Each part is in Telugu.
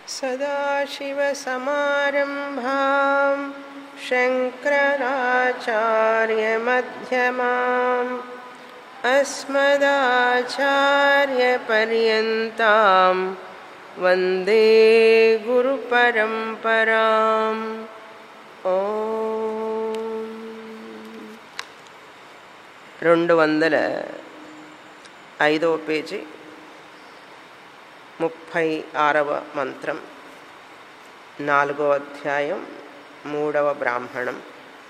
सदाशिवसमारम्भां शङ्कराचार्यमध्यमाम् अस्मदाचार्यपर्यन्तां वन्दे गुरुपरम्पराम् రెండు వందల ఐదవ పేజీ ముప్పై ఆరవ మంత్రం నాలుగవ అధ్యాయం మూడవ బ్రాహ్మణం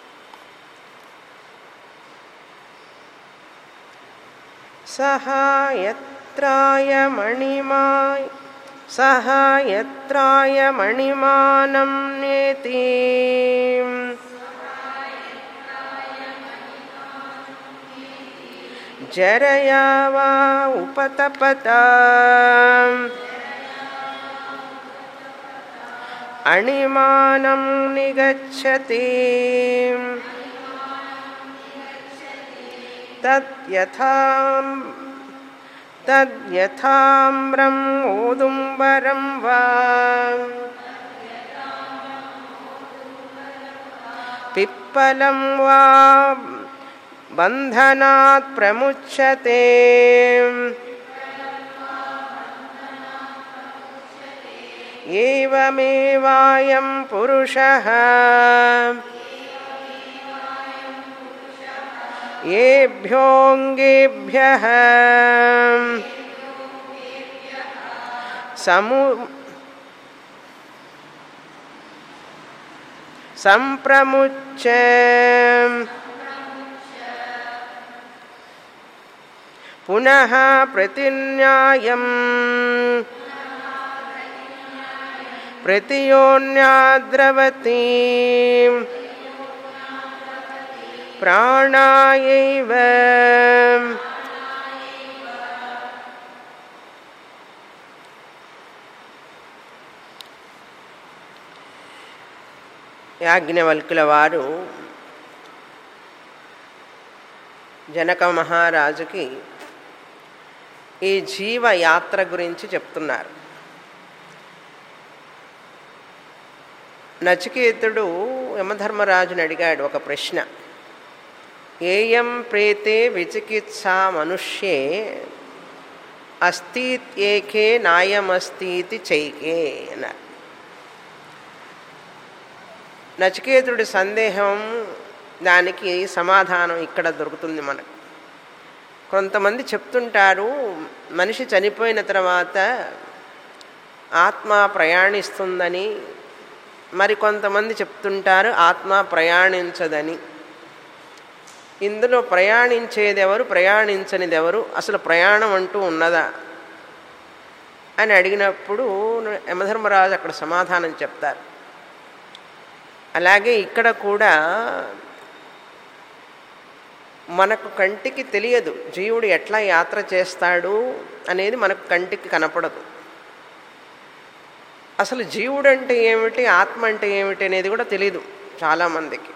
సహాయత్రాయ మణిమాయ్ సహాయత్రాయ మణిమానం నేతి జరయా వా ఉపతపత అణిమానం నిగచ్చతి తద్యథా తద్యథామ్రం ఓదుంబరం వా పిప్పలం వా బంధనాత్ ప్రముచ్యతే ఏవమేవాయం పురుషः ఏభ్యోంగేభ్యः సము సంప్రముచ్చ పునః ప్రతిన్యాయం ప్రతియోన్యాద్రవతి ప్రాణాయైవ యాజ్ఞవల్కుల వారు జనక మహారాజుకి ఈ జీవ యాత్ర గురించి చెప్తున్నారు నచికేతుడు యమధర్మరాజుని అడిగాడు ఒక ప్రశ్న ఏయం ప్రేతే విచికిత్సా మనుష్యే అస్తీత్యేకే నాయమస్తీతి చైకే అన్నారు నచికేతుడి సందేహం దానికి సమాధానం ఇక్కడ దొరుకుతుంది మనకు కొంతమంది చెప్తుంటారు మనిషి చనిపోయిన తర్వాత ఆత్మ ప్రయాణిస్తుందని మరి కొంతమంది చెప్తుంటారు ఆత్మ ప్రయాణించదని ఇందులో ప్రయాణించేదెవరు ప్రయాణించనిదెవరు అసలు ప్రయాణం అంటూ ఉన్నదా అని అడిగినప్పుడు యమధర్మరాజు అక్కడ సమాధానం చెప్తారు అలాగే ఇక్కడ కూడా మనకు కంటికి తెలియదు జీవుడు ఎట్లా యాత్ర చేస్తాడు అనేది మనకు కంటికి కనపడదు అసలు జీవుడు అంటే ఏమిటి ఆత్మ అంటే ఏమిటి అనేది కూడా తెలియదు చాలామందికి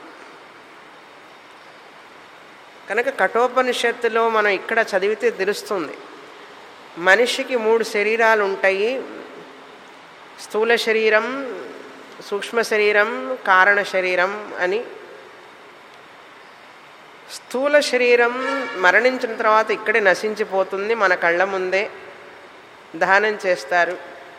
కనుక కఠోపనిషత్తులో మనం ఇక్కడ చదివితే తెలుస్తుంది మనిషికి మూడు శరీరాలు ఉంటాయి స్థూల శరీరం సూక్ష్మ శరీరం కారణ శరీరం అని స్థూల శరీరం మరణించిన తర్వాత ఇక్కడే నశించిపోతుంది మన కళ్ళ ముందే దహనం చేస్తారు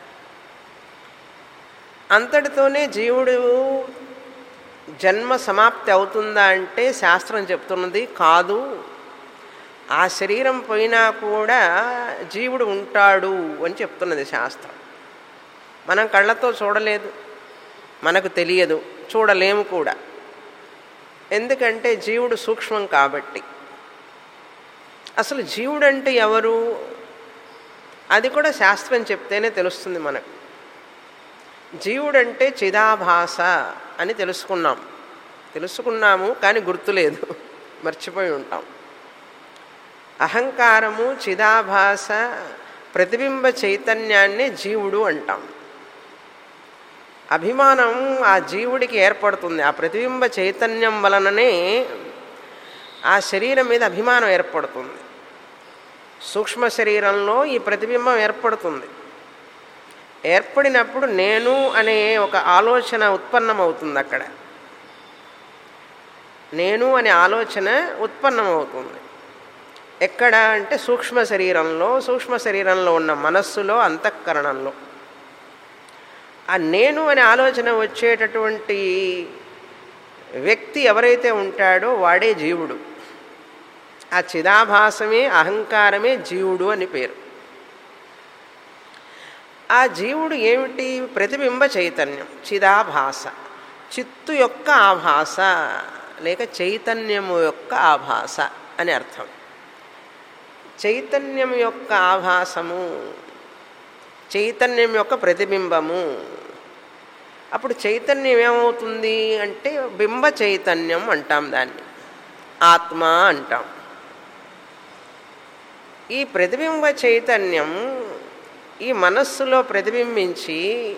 అంతటితోనే జీవుడు జన్మ సమాప్తి అవుతుందా అంటే శాస్త్రం చెప్తున్నది కాదు ఆ శరీరం పోయినా కూడా జీవుడు ఉంటాడు అని చెప్తున్నది శాస్త్రం మనం కళ్ళతో చూడలేదు మనకు తెలియదు చూడలేము కూడా ఎందుకంటే జీవుడు సూక్ష్మం కాబట్టి అసలు జీవుడు అంటే ఎవరు అది కూడా శాస్త్రం చెప్తేనే తెలుస్తుంది మనకు జీవుడంటే చిదాభాస అని తెలుసుకున్నాం తెలుసుకున్నాము కానీ గుర్తులేదు మర్చిపోయి ఉంటాం అహంకారము చిదాభాస ప్రతిబింబ చైతన్యాన్ని జీవుడు అంటాం అభిమానం ఆ జీవుడికి ఏర్పడుతుంది ఆ ప్రతిబింబ చైతన్యం వలననే ఆ శరీరం మీద అభిమానం ఏర్పడుతుంది సూక్ష్మ శరీరంలో ఈ ప్రతిబింబం ఏర్పడుతుంది ఏర్పడినప్పుడు నేను అనే ఒక ఆలోచన ఉత్పన్నమవుతుంది అక్కడ నేను అనే ఆలోచన ఉత్పన్నమవుతుంది ఎక్కడ అంటే సూక్ష్మ శరీరంలో సూక్ష్మ శరీరంలో ఉన్న మనస్సులో అంతఃకరణంలో ఆ నేను అనే ఆలోచన వచ్చేటటువంటి వ్యక్తి ఎవరైతే ఉంటాడో వాడే జీవుడు ఆ చిదాభాసమే అహంకారమే జీవుడు అని పేరు ఆ జీవుడు ఏమిటి ప్రతిబింబ చైతన్యం చిదాభాస చిత్తు యొక్క ఆభాస లేక చైతన్యము యొక్క ఆభాస అని అర్థం చైతన్యం యొక్క ఆభాసము చైతన్యం యొక్క ప్రతిబింబము అప్పుడు చైతన్యం ఏమవుతుంది అంటే బింబ చైతన్యం అంటాం దాన్ని ఆత్మ అంటాం ఈ ప్రతిబింబ చైతన్యం ఈ మనస్సులో ప్రతిబింబించి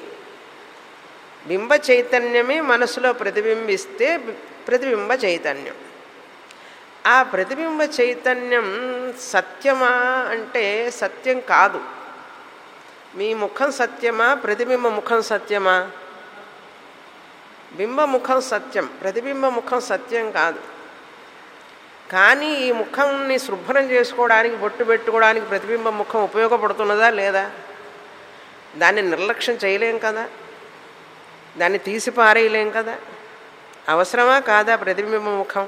బింబ చైతన్యమే మనస్సులో ప్రతిబింబిస్తే ప్రతిబింబ చైతన్యం ఆ ప్రతిబింబ చైతన్యం సత్యమా అంటే సత్యం కాదు మీ ముఖం సత్యమా ప్రతిబింబ ముఖం సత్యమా బింబ ముఖం సత్యం ప్రతిబింబ ముఖం సత్యం కాదు కానీ ఈ ముఖంని శుభ్రం చేసుకోవడానికి బొట్టు పెట్టుకోవడానికి ప్రతిబింబ ముఖం ఉపయోగపడుతున్నదా లేదా దాన్ని నిర్లక్ష్యం చేయలేం కదా దాన్ని తీసి పారేయలేం కదా అవసరమా కాదా ప్రతిబింబ ముఖం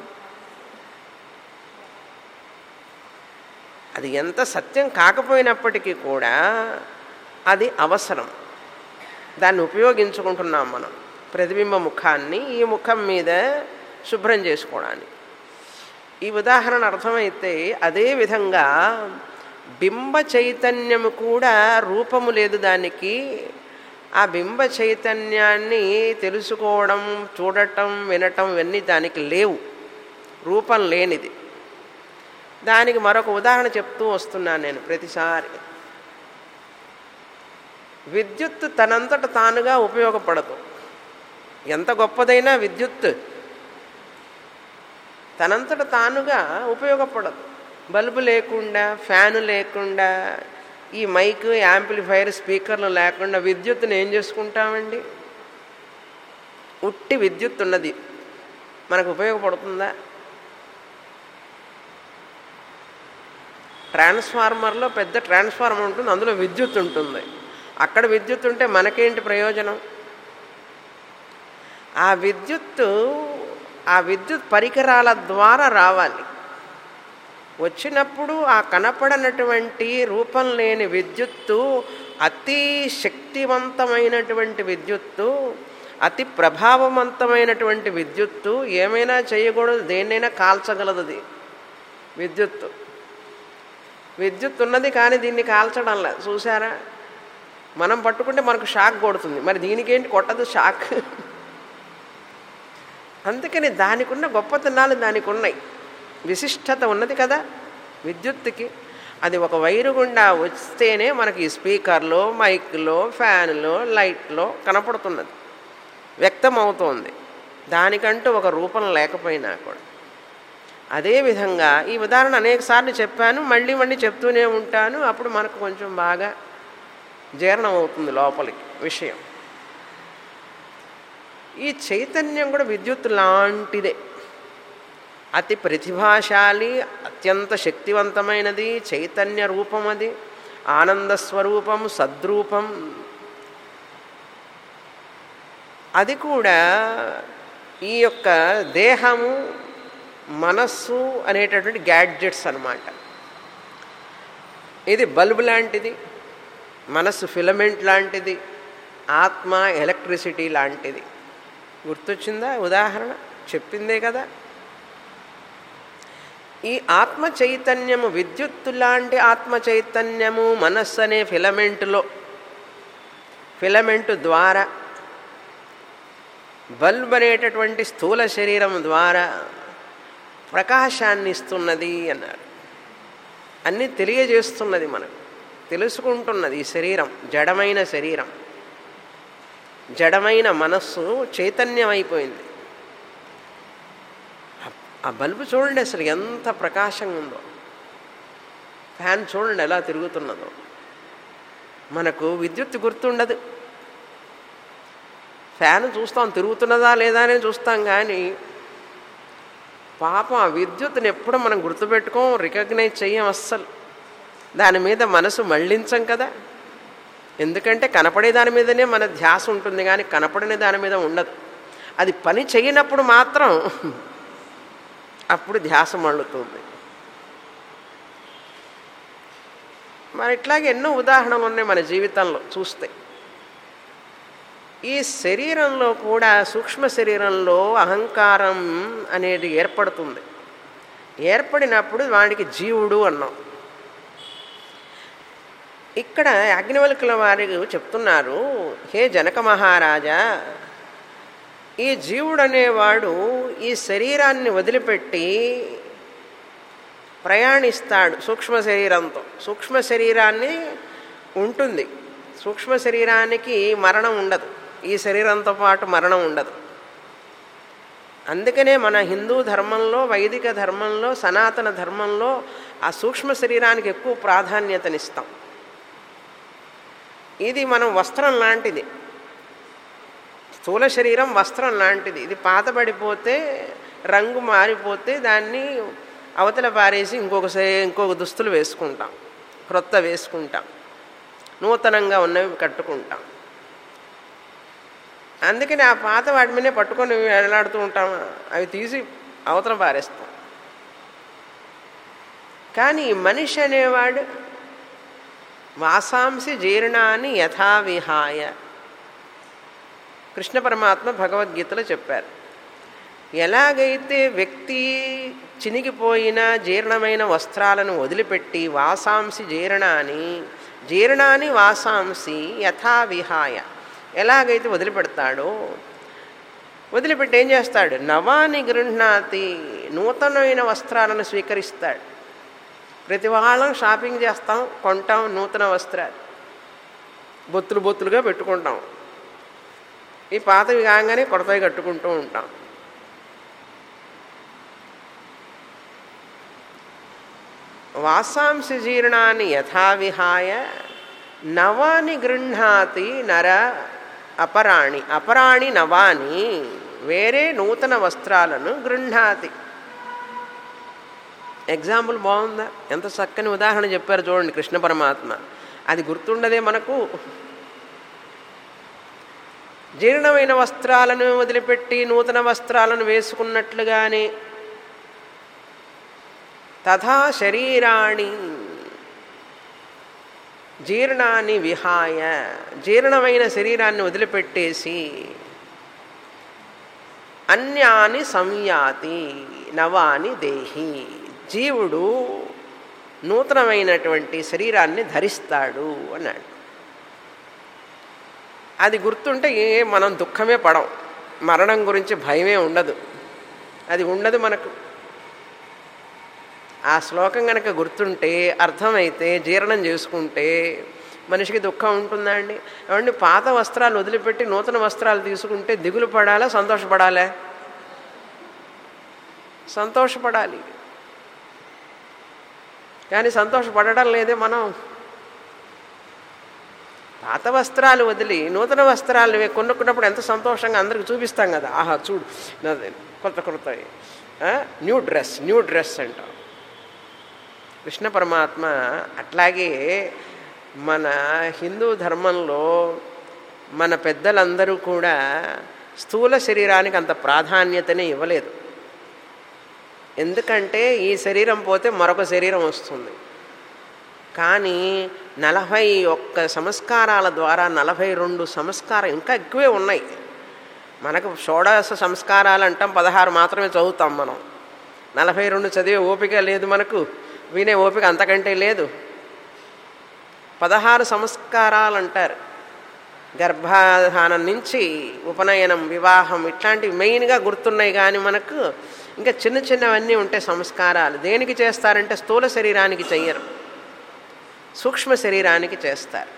అది ఎంత సత్యం కాకపోయినప్పటికీ కూడా అది అవసరం దాన్ని ఉపయోగించుకుంటున్నాం మనం ప్రతిబింబ ముఖాన్ని ఈ ముఖం మీద శుభ్రం చేసుకోవడానికి ఈ ఉదాహరణ అర్థమైతే అదే విధంగా బింబ చైతన్యము కూడా రూపము లేదు దానికి ఆ బింబ చైతన్యాన్ని తెలుసుకోవడం చూడటం వినటం ఇవన్నీ దానికి లేవు రూపం లేనిది దానికి మరొక ఉదాహరణ చెప్తూ వస్తున్నాను నేను ప్రతిసారి విద్యుత్ తనంతట తానుగా ఉపయోగపడదు ఎంత గొప్పదైనా విద్యుత్ తనంతట తానుగా ఉపయోగపడదు బల్బు లేకుండా ఫ్యాను లేకుండా ఈ మైక్ యాంప్లిఫైర్ స్పీకర్లు లేకుండా విద్యుత్తుని ఏం చేసుకుంటామండి ఉట్టి విద్యుత్ ఉన్నది మనకు ఉపయోగపడుతుందా ట్రాన్స్ఫార్మర్లో పెద్ద ట్రాన్స్ఫార్మర్ ఉంటుంది అందులో విద్యుత్ ఉంటుంది అక్కడ విద్యుత్ ఉంటే మనకేంటి ప్రయోజనం ఆ విద్యుత్తు ఆ విద్యుత్ పరికరాల ద్వారా రావాలి వచ్చినప్పుడు ఆ కనపడనటువంటి రూపం లేని విద్యుత్తు అతి శక్తివంతమైనటువంటి విద్యుత్తు అతి ప్రభావవంతమైనటువంటి విద్యుత్తు ఏమైనా చేయకూడదు దేన్నైనా కాల్చగలదు అది విద్యుత్తు విద్యుత్ ఉన్నది కానీ దీన్ని కాల్చడంలా చూసారా మనం పట్టుకుంటే మనకు షాక్ కొడుతుంది మరి దీనికేంటి కొట్టదు షాక్ అందుకని దానికి ఉన్న గొప్పతనాలు దానికి ఉన్నాయి విశిష్టత ఉన్నది కదా విద్యుత్తుకి అది ఒక వైరు గుండా వస్తేనే మనకి స్పీకర్లో మైక్లో ఫ్యాన్లో లైట్లో కనపడుతున్నది వ్యక్తమవుతోంది దానికంటూ ఒక రూపం లేకపోయినా కూడా అదేవిధంగా ఈ ఉదాహరణ అనేకసార్లు చెప్పాను మళ్ళీ మళ్ళీ చెప్తూనే ఉంటాను అప్పుడు మనకు కొంచెం బాగా జీర్ణం అవుతుంది లోపలికి విషయం ఈ చైతన్యం కూడా విద్యుత్ లాంటిదే అతి ప్రతిభాశాలి అత్యంత శక్తివంతమైనది చైతన్య రూపం అది ఆనంద స్వరూపం సద్రూపం అది కూడా ఈ యొక్క దేహము మనస్సు అనేటటువంటి గ్యాడ్జెట్స్ అన్నమాట ఇది బల్బ్ లాంటిది మనస్సు ఫిలమెంట్ లాంటిది ఆత్మ ఎలక్ట్రిసిటీ లాంటిది గుర్తొచ్చిందా ఉదాహరణ చెప్పిందే కదా ఈ ఆత్మ చైతన్యము విద్యుత్తు లాంటి ఆత్మ చైతన్యము మనస్సు అనే ఫిలమెంటులో ఫిలమెంటు ద్వారా బల్బ్ అనేటటువంటి స్థూల శరీరం ద్వారా ప్రకాశాన్ని ఇస్తున్నది అన్నారు అన్నీ తెలియజేస్తున్నది మనకు తెలుసుకుంటున్నది ఈ శరీరం జడమైన శరీరం జడమైన మనస్సు చైతన్యమైపోయింది ఆ బల్బు చూడండి అసలు ఎంత ప్రకాశంగా ఉందో ఫ్యాన్ చూడండి ఎలా తిరుగుతున్నదో మనకు విద్యుత్ గుర్తుండదు ఫ్యాన్ చూస్తాం తిరుగుతున్నదా లేదా అని చూస్తాం కానీ పాపం ఆ విద్యుత్తుని ఎప్పుడు మనం గుర్తుపెట్టుకోం రికగ్నైజ్ చెయ్యం అస్సలు దాని మీద మనసు మళ్ళించం కదా ఎందుకంటే కనపడే దాని మీదనే మన ధ్యాస ఉంటుంది కానీ కనపడని దాని మీద ఉండదు అది పని చేయనప్పుడు మాత్రం అప్పుడు ధ్యాస మళ్ళుతుంది మరి ఇట్లాగే ఎన్నో ఉదాహరణలు ఉన్నాయి మన జీవితంలో చూస్తే ఈ శరీరంలో కూడా సూక్ష్మ శరీరంలో అహంకారం అనేది ఏర్పడుతుంది ఏర్పడినప్పుడు వాడికి జీవుడు అన్నాం ఇక్కడ అగ్నివల్కుల వారి చెప్తున్నారు హే జనక మహారాజా ఈ జీవుడు అనేవాడు ఈ శరీరాన్ని వదిలిపెట్టి ప్రయాణిస్తాడు సూక్ష్మ శరీరంతో సూక్ష్మ శరీరాన్ని ఉంటుంది సూక్ష్మ శరీరానికి మరణం ఉండదు ఈ శరీరంతో పాటు మరణం ఉండదు అందుకనే మన హిందూ ధర్మంలో వైదిక ధర్మంలో సనాతన ధర్మంలో ఆ సూక్ష్మ శరీరానికి ఎక్కువ ప్రాధాన్యతనిస్తాం ఇది మనం వస్త్రం లాంటిది స్థూల శరీరం వస్త్రం లాంటిది ఇది పాతబడిపోతే రంగు మారిపోతే దాన్ని అవతల పారేసి ఇంకొక ఇంకొక దుస్తులు వేసుకుంటాం క్రొత్త వేసుకుంటాం నూతనంగా ఉన్నవి కట్టుకుంటాం అందుకని ఆ పాత వాటి మీదే పట్టుకొని వెళ్ళాడుతూ ఉంటాం అవి తీసి అవతల పారేస్తాం కానీ మనిషి అనేవాడు వాసాంసి జీర్ణాన్ని యథావిహాయ కృష్ణ పరమాత్మ భగవద్గీతలో చెప్పారు ఎలాగైతే వ్యక్తి చినిగిపోయిన జీర్ణమైన వస్త్రాలను వదిలిపెట్టి వాసాంసి జీర్ణాన్ని జీర్ణాన్ని వాసాంసి యథావిహాయ ఎలాగైతే వదిలిపెడతాడో వదిలిపెట్టి ఏం చేస్తాడు నవాని గృహ్ణాతి నూతనమైన వస్త్రాలను స్వీకరిస్తాడు ప్రతి వాళ్ళం షాపింగ్ చేస్తాం కొంటాం నూతన వస్త్రాలు బొత్తులు బొత్తులుగా పెట్టుకుంటాం ఈ పాతవి కాగానే కొడతాయి కట్టుకుంటూ ఉంటాం వాసాంసి జీర్ణాన్ని యథావిహాయ నవాని గృహ్ణాతి నర అపరాణి అపరాణి నవాని వేరే నూతన వస్త్రాలను గృహ్ణాతి ఎగ్జాంపుల్ బాగుందా ఎంత చక్కని ఉదాహరణ చెప్పారు చూడండి కృష్ణ పరమాత్మ అది గుర్తుండదే మనకు జీర్ణమైన వస్త్రాలను వదిలిపెట్టి నూతన వస్త్రాలను వేసుకున్నట్లుగానే తథా శరీరాణి జీర్ణాన్ని విహాయ జీర్ణమైన శరీరాన్ని వదిలిపెట్టేసి అన్యాని సంయాతి నవాని దేహి జీవుడు నూతనమైనటువంటి శరీరాన్ని ధరిస్తాడు అన్నాడు అది గుర్తుంటే ఏ మనం దుఃఖమే పడం మరణం గురించి భయమే ఉండదు అది ఉండదు మనకు ఆ శ్లోకం కనుక గుర్తుంటే అర్థమైతే జీర్ణం చేసుకుంటే మనిషికి దుఃఖం ఉంటుందా అండి ఏమండి పాత వస్త్రాలు వదిలిపెట్టి నూతన వస్త్రాలు తీసుకుంటే దిగులు పడాలా సంతోషపడాలా సంతోషపడాలి కానీ సంతోషపడడం లేదే మనం పాత వస్త్రాలు వదిలి నూతన వస్త్రాలు కొనుక్కున్నప్పుడు ఎంత సంతోషంగా అందరికి చూపిస్తాం కదా ఆహా చూడు నాది కొత్త కొత్త న్యూ డ్రెస్ న్యూ డ్రెస్ అంటాం కృష్ణ పరమాత్మ అట్లాగే మన హిందూ ధర్మంలో మన పెద్దలందరూ కూడా స్థూల శరీరానికి అంత ప్రాధాన్యతనే ఇవ్వలేదు ఎందుకంటే ఈ శరీరం పోతే మరొక శరీరం వస్తుంది కానీ నలభై ఒక్క సంస్కారాల ద్వారా నలభై రెండు సంస్కారం ఇంకా ఎక్కువే ఉన్నాయి మనకు షోడశ సంస్కారాలు అంటాం పదహారు మాత్రమే చదువుతాం మనం నలభై రెండు చదివే ఓపిక లేదు మనకు వినే ఓపిక అంతకంటే లేదు పదహారు సంస్కారాలు అంటారు గర్భాధానం నుంచి ఉపనయనం వివాహం ఇట్లాంటివి మెయిన్గా గుర్తున్నాయి కానీ మనకు ఇంకా చిన్న చిన్నవన్నీ ఉంటాయి సంస్కారాలు దేనికి చేస్తారంటే స్థూల శరీరానికి చెయ్యరు సూక్ష్మ శరీరానికి చేస్తారు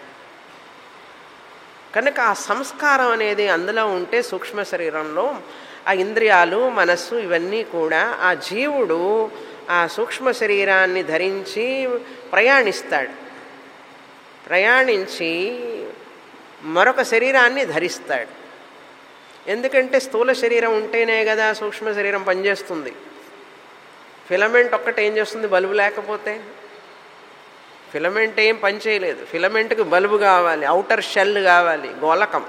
కనుక ఆ సంస్కారం అనేది అందులో ఉంటే సూక్ష్మ శరీరంలో ఆ ఇంద్రియాలు మనస్సు ఇవన్నీ కూడా ఆ జీవుడు ఆ సూక్ష్మ శరీరాన్ని ధరించి ప్రయాణిస్తాడు ప్రయాణించి మరొక శరీరాన్ని ధరిస్తాడు ఎందుకంటే స్థూల శరీరం ఉంటేనే కదా సూక్ష్మ శరీరం పనిచేస్తుంది ఫిలమెంట్ ఒక్కటి ఏం చేస్తుంది బల్బు లేకపోతే ఫిలమెంట్ ఏం పని చేయలేదు ఫిలమెంట్కి బల్బు కావాలి అవుటర్ షెల్ కావాలి గోలకం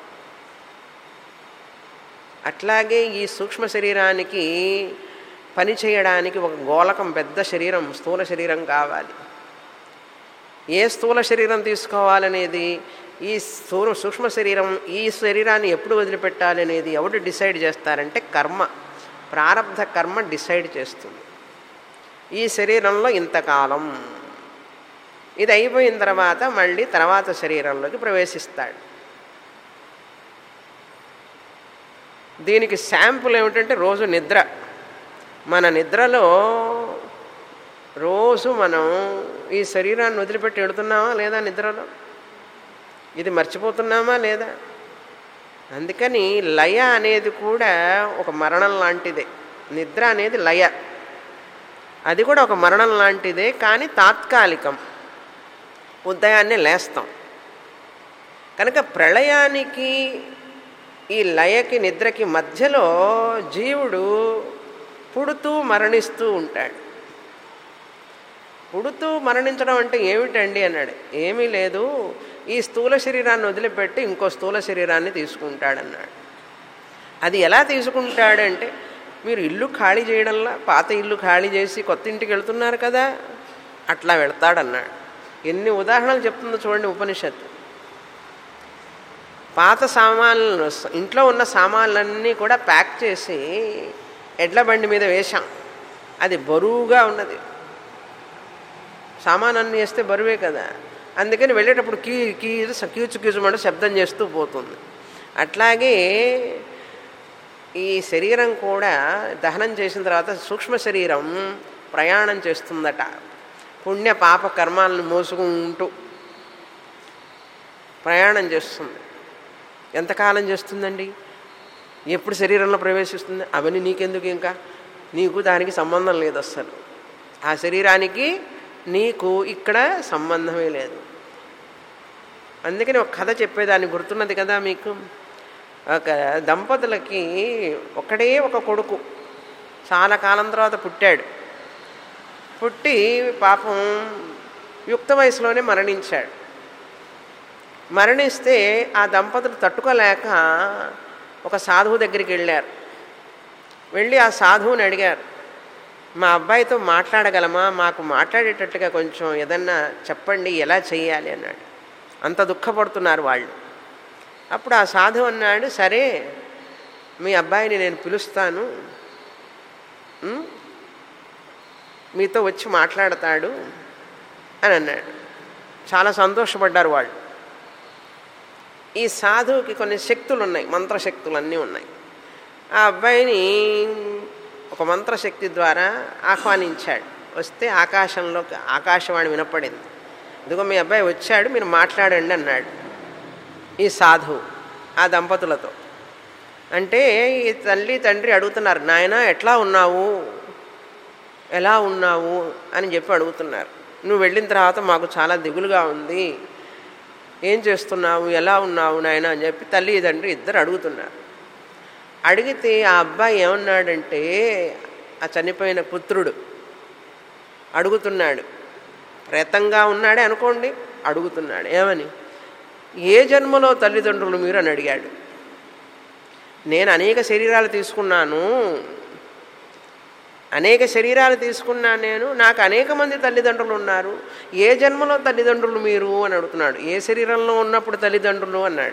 అట్లాగే ఈ సూక్ష్మ శరీరానికి పని చేయడానికి ఒక గోలకం పెద్ద శరీరం స్థూల శరీరం కావాలి ఏ స్థూల శరీరం తీసుకోవాలనేది ఈ స్థూల సూక్ష్మ శరీరం ఈ శరీరాన్ని ఎప్పుడు వదిలిపెట్టాలి అనేది ఎవరు డిసైడ్ చేస్తారంటే కర్మ ప్రారంధ కర్మ డిసైడ్ చేస్తుంది ఈ శరీరంలో ఇంతకాలం ఇది అయిపోయిన తర్వాత మళ్ళీ తర్వాత శరీరంలోకి ప్రవేశిస్తాడు దీనికి శాంపుల్ ఏమిటంటే రోజు నిద్ర మన నిద్రలో రోజు మనం ఈ శరీరాన్ని వదిలిపెట్టి వెళుతున్నామా లేదా నిద్రలో ఇది మర్చిపోతున్నామా లేదా అందుకని లయ అనేది కూడా ఒక మరణం లాంటిదే నిద్ర అనేది లయ అది కూడా ఒక మరణం లాంటిదే కానీ తాత్కాలికం ఉదయాన్నే లేస్తాం కనుక ప్రళయానికి ఈ లయకి నిద్రకి మధ్యలో జీవుడు పుడుతూ మరణిస్తూ ఉంటాడు పుడుతూ మరణించడం అంటే ఏమిటండి అన్నాడు ఏమీ లేదు ఈ స్థూల శరీరాన్ని వదిలిపెట్టి ఇంకో స్థూల శరీరాన్ని తీసుకుంటాడన్నాడు అది ఎలా తీసుకుంటాడంటే మీరు ఇల్లు ఖాళీ చేయడంలా పాత ఇల్లు ఖాళీ చేసి కొత్త ఇంటికి వెళ్తున్నారు కదా అట్లా వెళ్తాడన్నాడు ఎన్ని ఉదాహరణలు చెప్తుందో చూడండి ఉపనిషత్తు పాత సామాన్లు ఇంట్లో ఉన్న సామాన్లన్నీ కూడా ప్యాక్ చేసి ఎడ్ల బండి మీద వేశాం అది బరువుగా ఉన్నది సామాన్ అన్నీ వేస్తే బరువే కదా అందుకని వెళ్ళేటప్పుడు కీ కీ కీచు కీచుమంటే శబ్దం చేస్తూ పోతుంది అట్లాగే ఈ శరీరం కూడా దహనం చేసిన తర్వాత సూక్ష్మ శరీరం ప్రయాణం చేస్తుందట పుణ్య పాప కర్మాలను మోసుకుంటూ ప్రయాణం చేస్తుంది ఎంతకాలం చేస్తుందండి ఎప్పుడు శరీరంలో ప్రవేశిస్తుంది అవన్నీ నీకెందుకు ఇంకా నీకు దానికి సంబంధం లేదు అస్సలు ఆ శరీరానికి నీకు ఇక్కడ సంబంధమే లేదు అందుకని ఒక కథ చెప్పేదాన్ని గుర్తున్నది కదా మీకు ఒక దంపతులకి ఒకడే ఒక కొడుకు చాలా కాలం తర్వాత పుట్టాడు పుట్టి పాపం యుక్త వయసులోనే మరణించాడు మరణిస్తే ఆ దంపతులు తట్టుకోలేక ఒక సాధువు దగ్గరికి వెళ్ళారు వెళ్ళి ఆ సాధువుని అడిగారు మా అబ్బాయితో మాట్లాడగలమా మాకు మాట్లాడేటట్టుగా కొంచెం ఏదన్నా చెప్పండి ఎలా చెయ్యాలి అన్నాడు అంత దుఃఖపడుతున్నారు వాళ్ళు అప్పుడు ఆ సాధువు అన్నాడు సరే మీ అబ్బాయిని నేను పిలుస్తాను ఉం? మీతో వచ్చి మాట్లాడతాడు అని అన్నాడు చాలా సంతోషపడ్డారు వాళ్ళు ఈ సాధువుకి కొన్ని శక్తులు ఉన్నాయి మంత్రశక్తులు అన్నీ ఉన్నాయి ఆ అబ్బాయిని ఒక మంత్రశక్తి ద్వారా ఆహ్వానించాడు వస్తే ఆకాశంలో ఆకాశవాణి వినపడింది ఇదిగో మీ అబ్బాయి వచ్చాడు మీరు మాట్లాడండి అన్నాడు ఈ సాధువు ఆ దంపతులతో అంటే ఈ తల్లి తండ్రి అడుగుతున్నారు నాయన ఎట్లా ఉన్నావు ఎలా ఉన్నావు అని చెప్పి అడుగుతున్నారు నువ్వు వెళ్ళిన తర్వాత మాకు చాలా దిగులుగా ఉంది ఏం చేస్తున్నావు ఎలా ఉన్నావు నాయన అని చెప్పి తల్లి తండ్రి ఇద్దరు అడుగుతున్నారు అడిగితే ఆ అబ్బాయి ఏమన్నాడంటే ఆ చనిపోయిన పుత్రుడు అడుగుతున్నాడు ప్రేతంగా ఉన్నాడే అనుకోండి అడుగుతున్నాడు ఏమని ఏ జన్మలో తల్లిదండ్రులు మీరు అని అడిగాడు నేను అనేక శరీరాలు తీసుకున్నాను అనేక శరీరాలు తీసుకున్నాను నేను నాకు అనేక మంది తల్లిదండ్రులు ఉన్నారు ఏ జన్మలో తల్లిదండ్రులు మీరు అని అడుగుతున్నాడు ఏ శరీరంలో ఉన్నప్పుడు తల్లిదండ్రులు అన్నాడు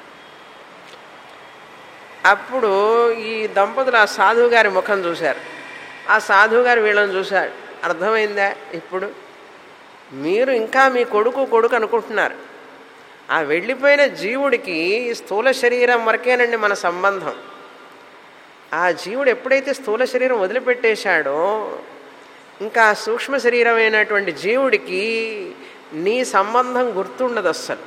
అప్పుడు ఈ దంపతులు ఆ సాధువు గారి ముఖం చూశారు ఆ సాధువు గారు వీళ్ళని చూశాడు అర్థమైందా ఇప్పుడు మీరు ఇంకా మీ కొడుకు కొడుకు అనుకుంటున్నారు ఆ వెళ్ళిపోయిన జీవుడికి స్థూల శరీరం వరకేనండి మన సంబంధం ఆ జీవుడు ఎప్పుడైతే స్థూల శరీరం వదిలిపెట్టేశాడో ఇంకా సూక్ష్మ శరీరమైనటువంటి జీవుడికి నీ సంబంధం గుర్తుండదు అస్సలు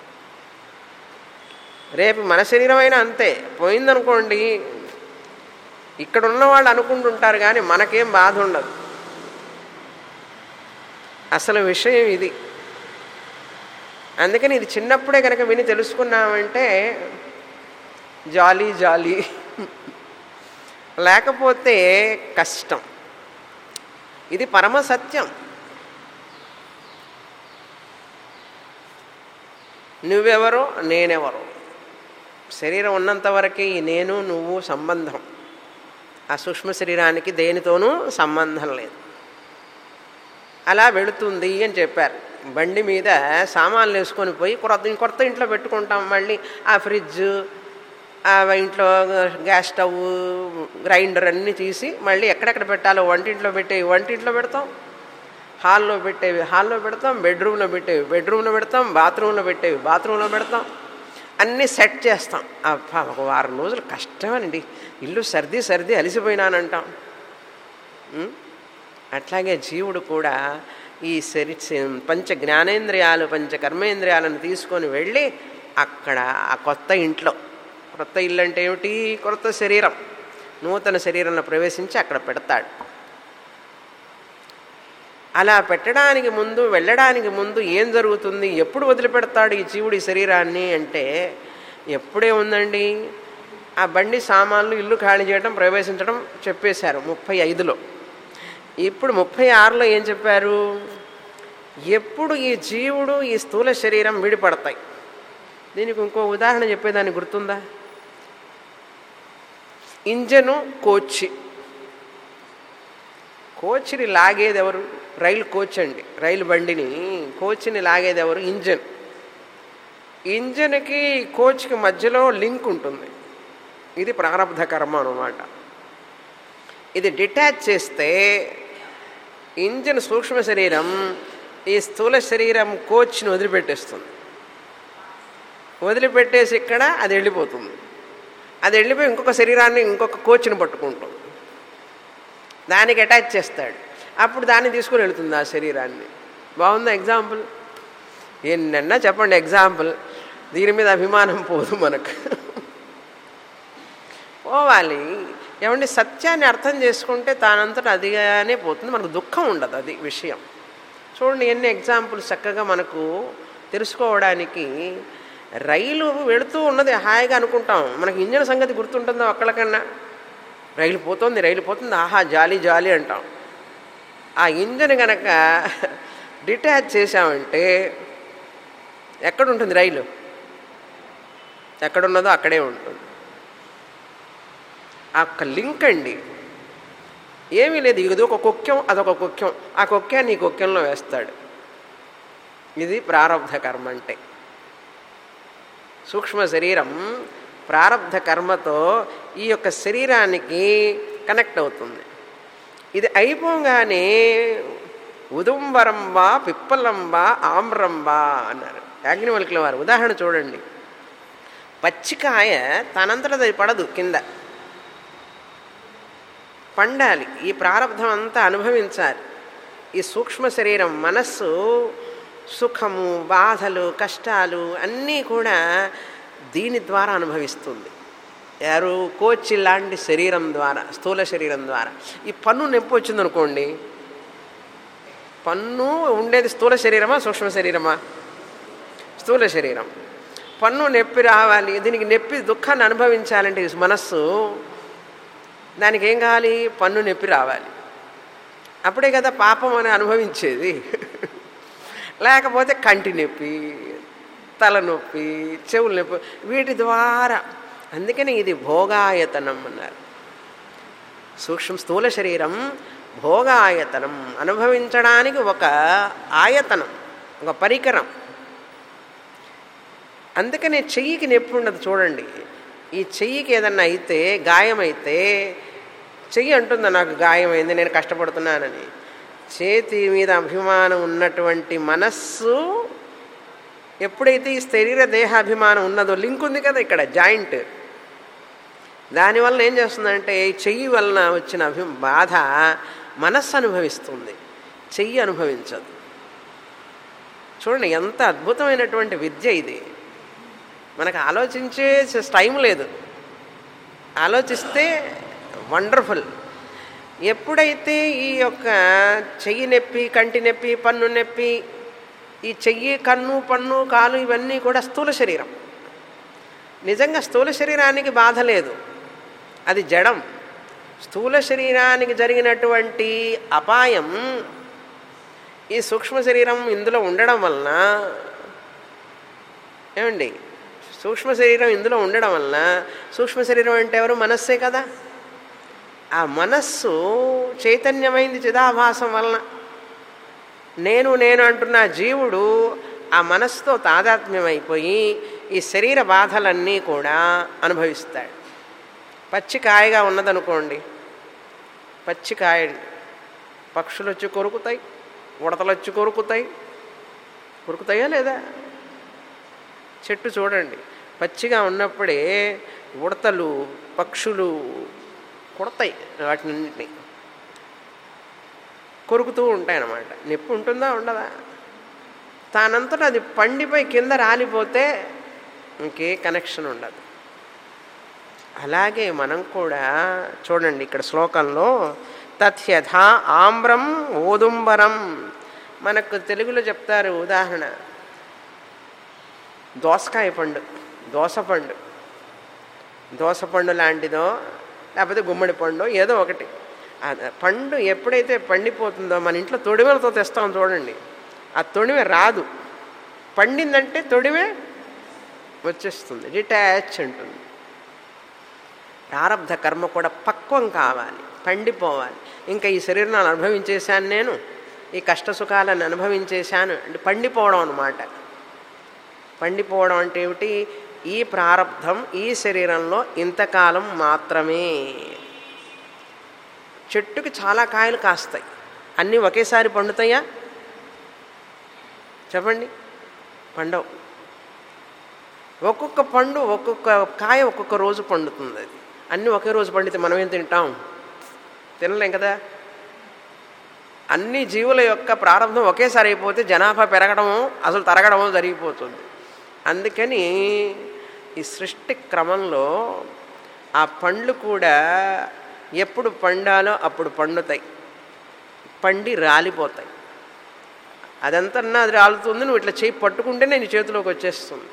రేపు మన శరీరమైనా అంతే పోయిందనుకోండి ఇక్కడ ఉన్న వాళ్ళు అనుకుంటుంటారు కానీ మనకేం బాధ ఉండదు అసలు విషయం ఇది అందుకని ఇది చిన్నప్పుడే కనుక విని తెలుసుకున్నామంటే జాలీ జాలీ లేకపోతే కష్టం ఇది పరమ సత్యం నువ్వెవరో నేనెవరో శరీరం ఉన్నంత వరకే ఈ నేను నువ్వు సంబంధం ఆ సూక్ష్మ శరీరానికి దేనితోనూ సంబంధం లేదు అలా వెళుతుంది అని చెప్పారు బండి మీద సామాన్లు వేసుకొని పోయి కొత్త కొత్త ఇంట్లో పెట్టుకుంటాం మళ్ళీ ఆ ఫ్రిడ్జ్ ఆ ఇంట్లో గ్యాస్ స్టవ్ గ్రైండర్ అన్నీ తీసి మళ్ళీ ఎక్కడెక్కడ పెట్టాలో వంటింట్లో పెట్టేవి వంటింట్లో పెడతాం హాల్లో పెట్టేవి హాల్లో పెడతాం బెడ్రూమ్లో పెట్టేవి బెడ్రూమ్లో పెడతాం బాత్రూంలో పెట్టేవి బాత్రూంలో పెడతాం అన్నీ సెట్ చేస్తాం అబ్బా ఒక వారం రోజులు కష్టమేనండి ఇల్లు సర్ది సర్ది అలిసిపోయినానంటాం ఉం? అట్లాగే జీవుడు కూడా ఈ శరి పంచ జ్ఞానేంద్రియాలు పంచ కర్మేంద్రియాలను తీసుకొని వెళ్ళి అక్కడ ఆ కొత్త ఇంట్లో కొత్త ఇల్లు అంటే ఏమిటి కొత్త శరీరం నూతన శరీరంలో ప్రవేశించి అక్కడ పెడతాడు అలా పెట్టడానికి ముందు వెళ్ళడానికి ముందు ఏం జరుగుతుంది ఎప్పుడు వదిలిపెడతాడు ఈ జీవుడి శరీరాన్ని అంటే ఎప్పుడే ఉందండి ఆ బండి సామాన్లు ఇల్లు ఖాళీ చేయడం ప్రవేశించడం చెప్పేశారు ముప్పై ఐదులో ఇప్పుడు ముప్పై ఆరులో ఏం చెప్పారు ఎప్పుడు ఈ జీవుడు ఈ స్థూల శరీరం విడిపడతాయి దీనికి ఇంకో ఉదాహరణ చెప్పేదాన్ని గుర్తుందా ఇంజను కోచి కోచ్ని లాగేది ఎవరు రైలు కోచ్ అండి రైలు బండిని కోచ్ని లాగేది ఎవరు ఇంజన్ ఇంజన్కి కోచ్కి మధ్యలో లింక్ ఉంటుంది ఇది ప్రారంధ కర్మ అనమాట ఇది డిటాచ్ చేస్తే ఇంజన్ సూక్ష్మ శరీరం ఈ స్థూల శరీరం కోచ్ని వదిలిపెట్టేస్తుంది వదిలిపెట్టేసి ఇక్కడ అది వెళ్ళిపోతుంది అది వెళ్ళిపోయి ఇంకొక శరీరాన్ని ఇంకొక కోచ్ని పట్టుకుంటుంది దానికి అటాచ్ చేస్తాడు అప్పుడు దాన్ని తీసుకుని వెళుతుంది ఆ శరీరాన్ని బాగుందా ఎగ్జాంపుల్ ఎన్నన్నా చెప్పండి ఎగ్జాంపుల్ దీని మీద అభిమానం పోదు మనకు పోవాలి ఏమంటే సత్యాన్ని అర్థం చేసుకుంటే తానంతట అదిగానే పోతుంది మనకు దుఃఖం ఉండదు అది విషయం చూడండి ఎన్ని ఎగ్జాంపుల్స్ చక్కగా మనకు తెలుసుకోవడానికి రైలు వెళుతూ ఉన్నది హాయిగా అనుకుంటాం మనకి ఇంజన్ సంగతి గుర్తుంటుందో ఒక్కళ్ళకన్నా రైలు పోతుంది రైలు పోతుంది ఆహా జాలి జాలి అంటాం ఆ ఇంజన్ గనక డిటాచ్ చేసామంటే ఎక్కడుంటుంది రైలు ఎక్కడున్నదో అక్కడే ఉంటుంది ఆ ఒక్క లింక్ అండి ఏమీ లేదు ఇది ఒక కుక్యం అదొక కుక్యం ఆ కుక్యాన్ని ఈ కుక్యంలో వేస్తాడు ఇది ప్రారంధ కర్మ అంటే సూక్ష్మ శరీరం ప్రారంధ కర్మతో ఈ యొక్క శరీరానికి కనెక్ట్ అవుతుంది ఇది అయిపోగానే ఉదుంబరం వా పిప్పలం వా ఆమ్రం వా అన్నారు యాజ్ఞవల్కుల వారు ఉదాహరణ చూడండి పచ్చికాయ తనంతట అది పడదు కింద పండాలి ఈ ప్రారంధం అంతా అనుభవించాలి ఈ సూక్ష్మ శరీరం మనస్సు సుఖము బాధలు కష్టాలు అన్నీ కూడా దీని ద్వారా అనుభవిస్తుంది యారు కోచి లాంటి శరీరం ద్వారా స్థూల శరీరం ద్వారా ఈ పన్ను నొప్పి వచ్చిందనుకోండి పన్ను ఉండేది స్థూల శరీరమా సూక్ష్మ శరీరమా స్థూల శరీరం పన్ను నొప్పి రావాలి దీనికి నొప్పి దుఃఖాన్ని అనుభవించాలంటే ఈ మనస్సు దానికి ఏం కావాలి పన్ను నొప్పి రావాలి అప్పుడే కదా పాపం అని అనుభవించేది లేకపోతే కంటి నొప్పి తలనొప్పి చెవుల నొప్పి వీటి ద్వారా అందుకని ఇది భోగాయతనం అన్నారు సూక్ష్మ స్థూల శరీరం భోగాయతనం అనుభవించడానికి ఒక ఆయతనం ఒక పరికరం అందుకనే చెయ్యికి నొప్పి ఉండదు చూడండి ఈ చెయ్యికి ఏదన్నా అయితే గాయమైతే చెయ్యి అంటుందా నాకు గాయమైంది నేను కష్టపడుతున్నానని చేతి మీద అభిమానం ఉన్నటువంటి మనస్సు ఎప్పుడైతే ఈ శరీర దేహాభిమానం ఉన్నదో లింక్ ఉంది కదా ఇక్కడ జాయింట్ దానివల్ల ఏం చేస్తుందంటే ఈ చెయ్యి వలన వచ్చిన అభి బాధ మనస్సు అనుభవిస్తుంది చెయ్యి అనుభవించదు చూడండి ఎంత అద్భుతమైనటువంటి విద్య ఇది మనకు ఆలోచించే టైం లేదు ఆలోచిస్తే వండర్ఫుల్ ఎప్పుడైతే ఈ యొక్క చెయ్యి నొప్పి కంటి నొప్పి పన్ను నొప్పి ఈ చెయ్యి కన్ను పన్ను కాలు ఇవన్నీ కూడా స్థూల శరీరం నిజంగా స్థూల శరీరానికి బాధ లేదు అది జడం స్థూల శరీరానికి జరిగినటువంటి అపాయం ఈ సూక్ష్మ శరీరం ఇందులో ఉండడం వలన ఏమండి సూక్ష్మ శరీరం ఇందులో ఉండడం వలన సూక్ష్మ శరీరం అంటే ఎవరు మనస్సే కదా ఆ మనస్సు చైతన్యమైంది చిదాభాసం వలన నేను నేను అంటున్న జీవుడు ఆ మనస్సుతో తాదాత్మ్యమైపోయి ఈ శరీర బాధలన్నీ కూడా అనుభవిస్తాడు పచ్చి కాయగా ఉన్నదనుకోండి పచ్చి కాయ పక్షులు వచ్చి కొరుకుతాయి ఉడతలు వచ్చి కొరుకుతాయి కొరుకుతాయా లేదా చెట్టు చూడండి పచ్చిగా ఉన్నప్పుడే ఉడతలు పక్షులు కొడతాయి వాటిని కొరుకుతూ ఉంటాయి అన్నమాట నొప్పి ఉంటుందా ఉండదా తానంతటా అది పండిపోయి కింద రాలిపోతే ఇంకే కనెక్షన్ ఉండదు అలాగే మనం కూడా చూడండి ఇక్కడ శ్లోకంలో తథ్యథా ఆమ్రం ఓదుంబరం మనకు తెలుగులో చెప్తారు ఉదాహరణ దోసకాయ పండు దోస పండు దోస పండు లాంటిదో లేకపోతే గుమ్మడి పండు ఏదో ఒకటి ఆ పండు ఎప్పుడైతే పండిపోతుందో మన ఇంట్లో తొడిమెలతో తెస్తాం చూడండి ఆ తొడిమె రాదు పండిందంటే తొడిమె వచ్చేస్తుంది డిటాచ్ ఉంటుంది ప్రారంధ కర్మ కూడా పక్వం కావాలి పండిపోవాలి ఇంకా ఈ శరీరాన్ని అనుభవించేశాను నేను ఈ కష్ట సుఖాలను అనుభవించేశాను అంటే పండిపోవడం అనమాట పండిపోవడం అంటే ఏమిటి ఈ ప్రారంధం ఈ శరీరంలో ఇంతకాలం మాత్రమే చెట్టుకి చాలా కాయలు కాస్తాయి అన్నీ ఒకేసారి పండుతాయా చెప్పండి పండవు ఒక్కొక్క పండు ఒక్కొక్క కాయ ఒక్కొక్క రోజు పండుతుంది అది అన్నీ ఒకే రోజు పండితే మనం ఏం తింటాం తినలేం కదా అన్ని జీవుల యొక్క ప్రారంభం ఒకేసారి అయిపోతే జనాభా పెరగడము అసలు తరగడము జరిగిపోతుంది అందుకని ఈ సృష్టి క్రమంలో ఆ పండ్లు కూడా ఎప్పుడు పండాలో అప్పుడు పండుతాయి పండి రాలిపోతాయి అదంతా అది రాలుతుంది నువ్వు ఇట్లా చేయి పట్టుకుంటే నేను చేతిలోకి వచ్చేస్తుంది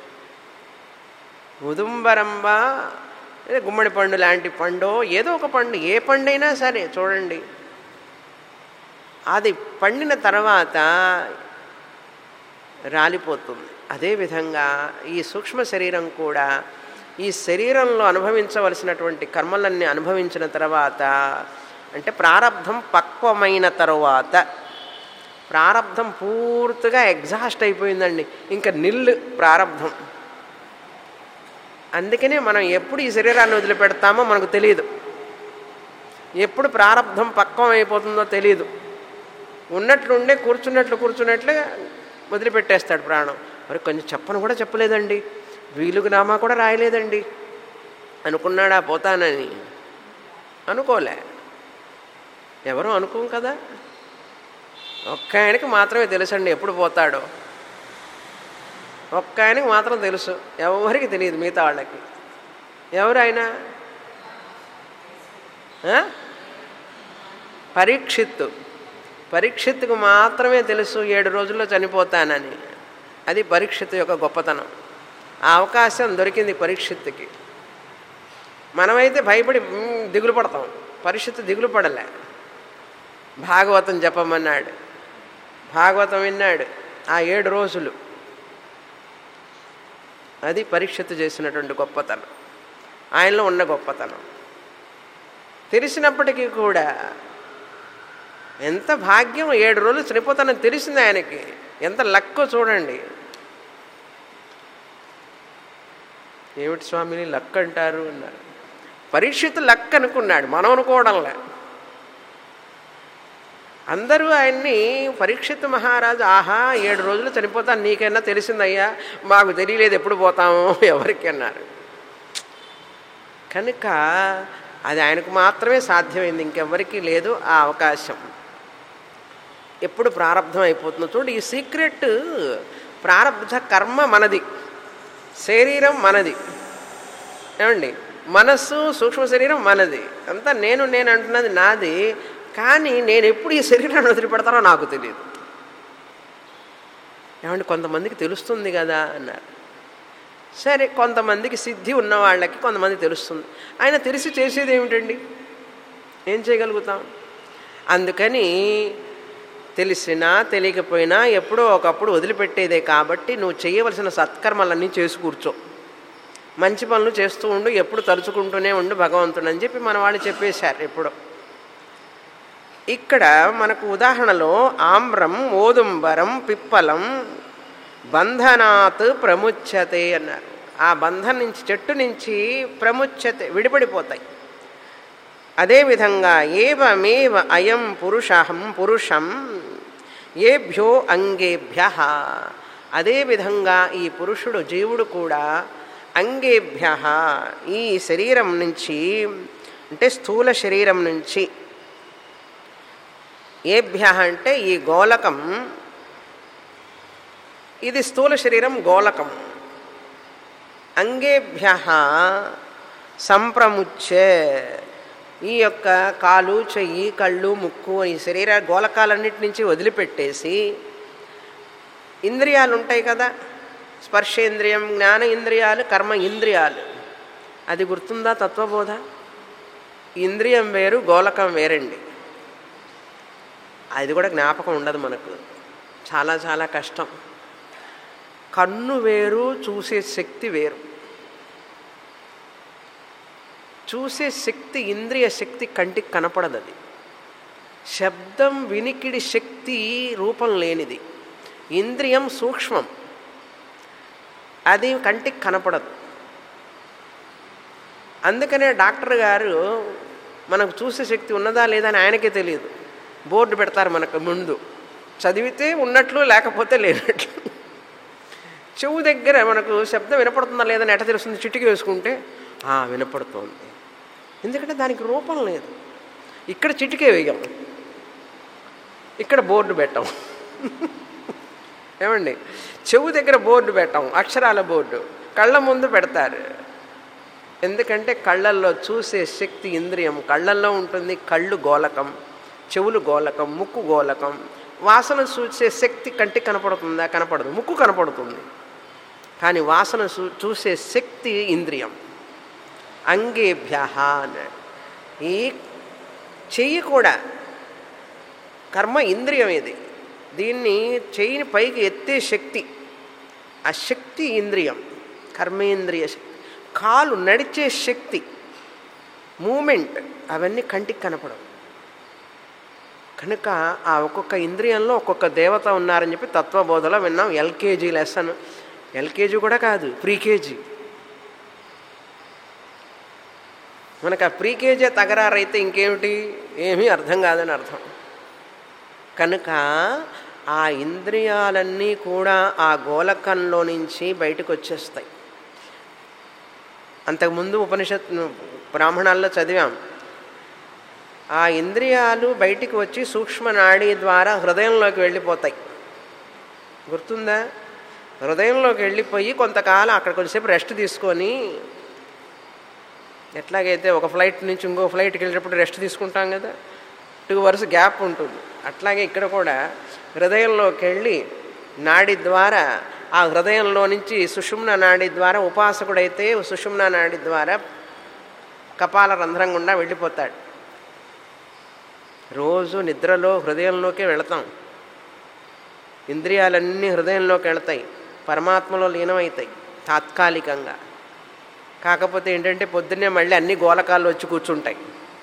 ఉదుంబరంబ లేదా గుమ్మడి పండు లాంటి పండు ఏదో ఒక పండు ఏ పండైనా సరే చూడండి అది పండిన తర్వాత రాలిపోతుంది అదేవిధంగా ఈ సూక్ష్మ శరీరం కూడా ఈ శరీరంలో అనుభవించవలసినటువంటి కర్మలన్నీ అనుభవించిన తర్వాత అంటే ప్రారంధం పక్వమైన తరువాత ప్రారంధం పూర్తిగా ఎగ్జాస్ట్ అయిపోయిందండి ఇంకా నిల్లు ప్రారంధం అందుకనే మనం ఎప్పుడు ఈ శరీరాన్ని వదిలిపెడతామో మనకు తెలియదు ఎప్పుడు ప్రారంధం పక్వం అయిపోతుందో తెలియదు ఉన్నట్లుండే కూర్చున్నట్లు కూర్చున్నట్లు వదిలిపెట్టేస్తాడు ప్రాణం మరి కొంచెం చెప్పను కూడా చెప్పలేదండి వీలుగు నామా కూడా రాయలేదండి అనుకున్నాడా పోతానని అనుకోలే ఎవరో అనుకోం కదా ఒక్క ఆయనకి మాత్రమే తెలుసండి ఎప్పుడు పోతాడో ఒక్క ఆయనకి మాత్రం తెలుసు ఎవరికి తెలియదు మిగతా వాళ్ళకి ఎవరు ఆయన పరీక్షిత్తు పరీక్షిత్తుకు మాత్రమే తెలుసు ఏడు రోజుల్లో చనిపోతానని అది పరీక్షిత్తు యొక్క గొప్పతనం ఆ అవకాశం దొరికింది పరీక్షిత్తుకి మనమైతే భయపడి దిగులు పడతాం పరీక్షిత్తు దిగులు పడలే భాగవతం చెప్పమన్నాడు భాగవతం విన్నాడు ఆ ఏడు రోజులు అది పరీక్షిత్తు చేసినటువంటి గొప్పతనం ఆయనలో ఉన్న గొప్పతనం తెలిసినప్పటికీ కూడా ఎంత భాగ్యం ఏడు రోజులు చనిపోతానని తెలిసింది ఆయనకి ఎంత లక్కో చూడండి ఏమిటి స్వామిని లక్ అంటారు అన్నారు పరీక్షిత్ లక్ అనుకున్నాడు మనం అనుకోవడంలే అందరూ ఆయన్ని పరీక్షిత్ మహారాజు ఆహా ఏడు రోజులు చనిపోతాను నీకైనా తెలిసిందయ్యా మాకు తెలియలేదు ఎప్పుడు పోతామో ఎవరికి అన్నారు కనుక అది ఆయనకు మాత్రమే సాధ్యమైంది ఇంకెవ్వరికీ లేదు ఆ అవకాశం ఎప్పుడు ప్రారంధం అయిపోతుందో చూడు ఈ సీక్రెట్ ప్రారంధ కర్మ మనది శరీరం మనది ఏమండి మనస్సు సూక్ష్మ శరీరం మనది అంతా నేను నేను అంటున్నది నాది కానీ నేను ఎప్పుడు ఈ శరీరాన్ని వదిలిపెడతానో నాకు తెలియదు ఏమంటే కొంతమందికి తెలుస్తుంది కదా అన్నారు సరే కొంతమందికి సిద్ధి ఉన్న వాళ్ళకి కొంతమంది తెలుస్తుంది ఆయన తెలిసి చేసేది ఏమిటండి ఏం చేయగలుగుతాం అందుకని తెలిసినా తెలియకపోయినా ఎప్పుడో ఒకప్పుడు వదిలిపెట్టేదే కాబట్టి నువ్వు చేయవలసిన సత్కర్మలన్నీ చేసి కూర్చో మంచి పనులు చేస్తూ ఉండు ఎప్పుడు తలుచుకుంటూనే ఉండు భగవంతుడు అని చెప్పి మన వాళ్ళు చెప్పేశారు ఎప్పుడో ఇక్కడ మనకు ఉదాహరణలో ఆమ్రం ఓదుంబరం పిప్పలం బంధనాత్ ప్రముచ్యతే అన్నారు ఆ బంధం నుంచి చెట్టు నుంచి ప్రముచ్యతే విడిపడిపోతాయి అదేవిధంగా ఏవమేవ అయం పురుషం పురుషం ఏభ్యో అంగేభ్య అదేవిధంగా ఈ పురుషుడు జీవుడు కూడా అంగేభ్య ఈ శరీరం నుంచి అంటే స్థూల శరీరం నుంచి ఏభ్య అంటే ఈ గోలకం ఇది స్థూల శరీరం గోలకం అంగేభ్య సంప్రముచ్చే ఈ యొక్క కాలు చెయ్యి కళ్ళు ముక్కు ఈ శరీర గోలకాలన్నిటి నుంచి వదిలిపెట్టేసి ఇంద్రియాలు ఉంటాయి కదా స్పర్శేంద్రియం జ్ఞాన ఇంద్రియాలు కర్మ ఇంద్రియాలు అది గుర్తుందా తత్వబోధ ఇంద్రియం వేరు గోలకం వేరండి అది కూడా జ్ఞాపకం ఉండదు మనకు చాలా చాలా కష్టం కన్ను వేరు చూసే శక్తి వేరు చూసే శక్తి ఇంద్రియ శక్తి కంటికి కనపడదు అది శబ్దం వినికిడి శక్తి రూపం లేనిది ఇంద్రియం సూక్ష్మం అది కంటికి కనపడదు అందుకనే డాక్టర్ గారు మనకు చూసే శక్తి ఉన్నదా లేదా అని ఆయనకే తెలియదు బోర్డు పెడతారు మనకు ముందు చదివితే ఉన్నట్లు లేకపోతే లేనట్లు చెవు దగ్గర మనకు శబ్దం వినపడుతుందా లేదని ఎట తెలుస్తుంది చిటికి వేసుకుంటే వినపడుతోంది ఎందుకంటే దానికి రూపం లేదు ఇక్కడ చిటికే వేయం ఇక్కడ బోర్డు పెట్టాం ఏమండి చెవు దగ్గర బోర్డు పెట్టాం అక్షరాల బోర్డు కళ్ళ ముందు పెడతారు ఎందుకంటే కళ్ళల్లో చూసే శక్తి ఇంద్రియం కళ్ళల్లో ఉంటుంది కళ్ళు గోలకం చెవులు గోలకం ముక్కు గోలకం వాసన చూసే శక్తి కంటికి కనపడుతుందా కనపడదు ముక్కు కనపడుతుంది కానీ వాసన చూసే శక్తి ఇంద్రియం అంగేభ్య అన్నాడు ఈ చెయ్యి కూడా కర్మ ఇంద్రియం ఇది దీన్ని చెయ్యిని పైకి ఎత్తే శక్తి ఆ శక్తి ఇంద్రియం కర్మేంద్రియ శక్తి కాలు నడిచే శక్తి మూమెంట్ అవన్నీ కంటికి కనపడవు కనుక ఆ ఒక్కొక్క ఇంద్రియంలో ఒక్కొక్క దేవత ఉన్నారని చెప్పి తత్వబోధలో విన్నాం ఎల్కేజీ లెసన్ ఎల్కేజీ కూడా కాదు ప్రీకేజీ మనకు ఆ ప్రీకేజీ తగరారైతే ఇంకేమిటి ఏమీ అర్థం కాదని అర్థం కనుక ఆ ఇంద్రియాలన్నీ కూడా ఆ గోలకంలో నుంచి బయటకు వచ్చేస్తాయి అంతకుముందు ఉపనిషత్ బ్రాహ్మణాల్లో చదివాం ఆ ఇంద్రియాలు బయటికి వచ్చి సూక్ష్మ నాడీ ద్వారా హృదయంలోకి వెళ్ళిపోతాయి గుర్తుందా హృదయంలోకి వెళ్ళిపోయి కొంతకాలం అక్కడ కొంచెంసేపు రెస్ట్ తీసుకొని ఎట్లాగైతే ఒక ఫ్లైట్ నుంచి ఇంకో ఫ్లైట్కి వెళ్ళేటప్పుడు రెస్ట్ తీసుకుంటాం కదా టూ అవర్స్ గ్యాప్ ఉంటుంది అట్లాగే ఇక్కడ కూడా హృదయంలోకి వెళ్ళి నాడి ద్వారా ఆ హృదయంలో నుంచి సుషుమ్న నాడి ద్వారా ఉపాసకుడైతే సుషుమ్న నాడి ద్వారా కపాల రంధ్రం గుండా వెళ్ళిపోతాడు రోజు నిద్రలో హృదయంలోకే వెళతాం ఇంద్రియాలన్నీ హృదయంలోకి వెళతాయి పరమాత్మలో లీనమవుతాయి తాత్కాలికంగా కాకపోతే ఏంటంటే పొద్దున్నే మళ్ళీ అన్ని గోలకాలు వచ్చి కూర్చుంటాయి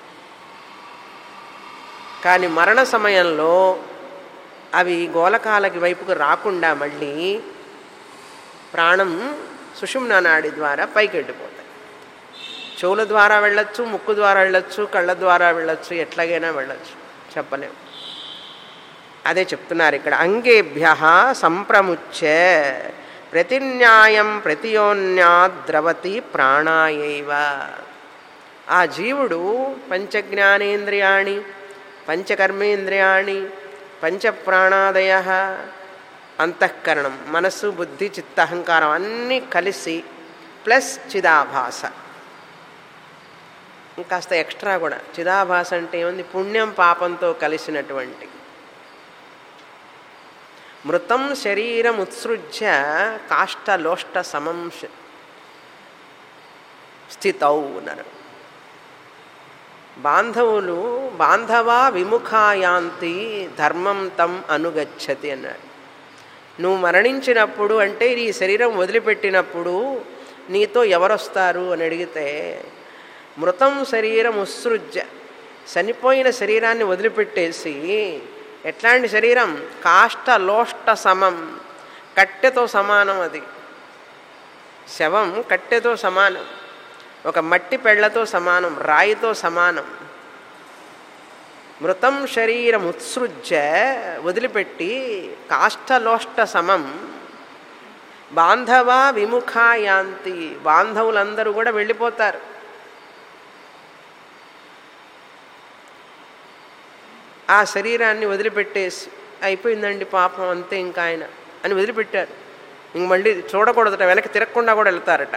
కానీ మరణ సమయంలో అవి గోలకాలకి వైపుకు రాకుండా మళ్ళీ ప్రాణం సుషుమ్నా నాడి ద్వారా పైకి వెళ్ళిపోతాయి చెవుల ద్వారా వెళ్ళొచ్చు ముక్కు ద్వారా వెళ్ళొచ్చు కళ్ళ ద్వారా వెళ్ళొచ్చు ఎట్లాగైనా వెళ్ళొచ్చు చెప్పలేము అదే చెప్తున్నారు ఇక్కడ అంగేభ్య సంప్రముచ్చే ప్రతిన్యాయం ప్రతియోన్యాద్రవతి ప్రాణాయైవ ఆ జీవుడు పంచజ్ఞానేంద్రియాణి పంచకర్మేంద్రియాణి పంచప్రాణాదయ అంతఃకరణం మనస్సు బుద్ధి చిత్తహంకారం అన్నీ కలిసి ప్లస్ చిదాభాస ఇంకాస్త ఎక్స్ట్రా కూడా చిదాభాస అంటే ఏముంది పుణ్యం పాపంతో కలిసినటువంటి మృతం శరీరం ఉత్సృజ్య కాష్టలోష్ట సమం శ- స్థితౌ అన్నారు బాంధవులు బాంధవా విముఖాయాంతి ధర్మం తం అనుగచ్చతి అన్నాడు నువ్వు మరణించినప్పుడు అంటే ఈ శరీరం వదిలిపెట్టినప్పుడు నీతో ఎవరొస్తారు అని అడిగితే మృతం శరీరం ఉత్సృజ్య చనిపోయిన శరీరాన్ని వదిలిపెట్టేసి ఎట్లాంటి శరీరం కాష్ట లోష్ట సమం కట్టెతో సమానం అది శవం కట్టెతో సమానం ఒక మట్టి పెళ్లతో సమానం రాయితో సమానం మృతం శరీరం ఉత్సృజ్య వదిలిపెట్టి కాష్టలోష్ట సమం బాంధవ విముఖాయాంతి బాంధవులందరూ కూడా వెళ్ళిపోతారు ఆ శరీరాన్ని వదిలిపెట్టేసి అయిపోయిందండి పాపం అంతే ఇంకా ఆయన అని వదిలిపెట్టారు ఇంక మళ్ళీ చూడకూడదట వెనక్కి తిరగకుండా కూడా వెళ్తారట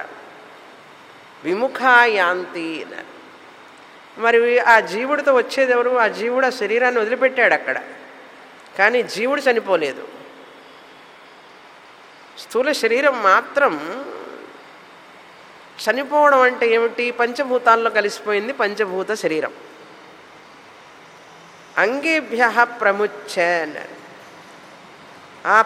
విముఖాయాంతి అన్నారు మరి ఆ జీవుడితో వచ్చేది ఎవరు ఆ జీవుడు ఆ శరీరాన్ని వదిలిపెట్టాడు అక్కడ కానీ జీవుడు చనిపోలేదు స్థూల శరీరం మాత్రం చనిపోవడం అంటే ఏమిటి పంచభూతాల్లో కలిసిపోయింది పంచభూత శరీరం అంగేభ్య ప్రముచ్చ అన్నారు ఆ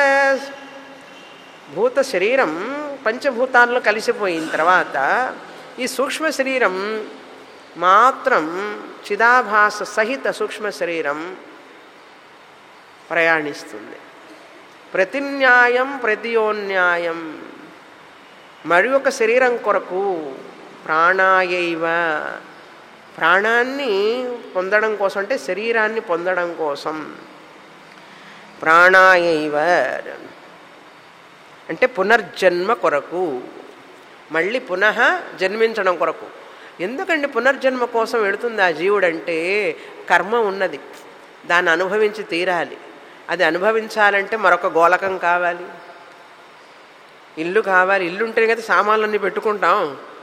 పంచభూత శరీరం పంచభూతాల్లో కలిసిపోయిన తర్వాత ఈ సూక్ష్మ శరీరం మాత్రం చిదాభాస సహిత సూక్ష్మ శరీరం ప్రయాణిస్తుంది ప్రతిన్యాయం ప్రతియోన్యాయం మరి ఒక శరీరం కొరకు ప్రాణాయైవ ప్రాణాన్ని పొందడం కోసం అంటే శరీరాన్ని పొందడం కోసం ప్రాణాయైవ అంటే పునర్జన్మ కొరకు మళ్ళీ పునః జన్మించడం కొరకు ఎందుకండి పునర్జన్మ కోసం వెళుతుంది ఆ జీవుడంటే కర్మ ఉన్నది దాన్ని అనుభవించి తీరాలి అది అనుభవించాలంటే మరొక గోలకం కావాలి ఇల్లు కావాలి ఇల్లు ఉంటేనే కదా సామాన్లన్నీ పెట్టుకుంటాం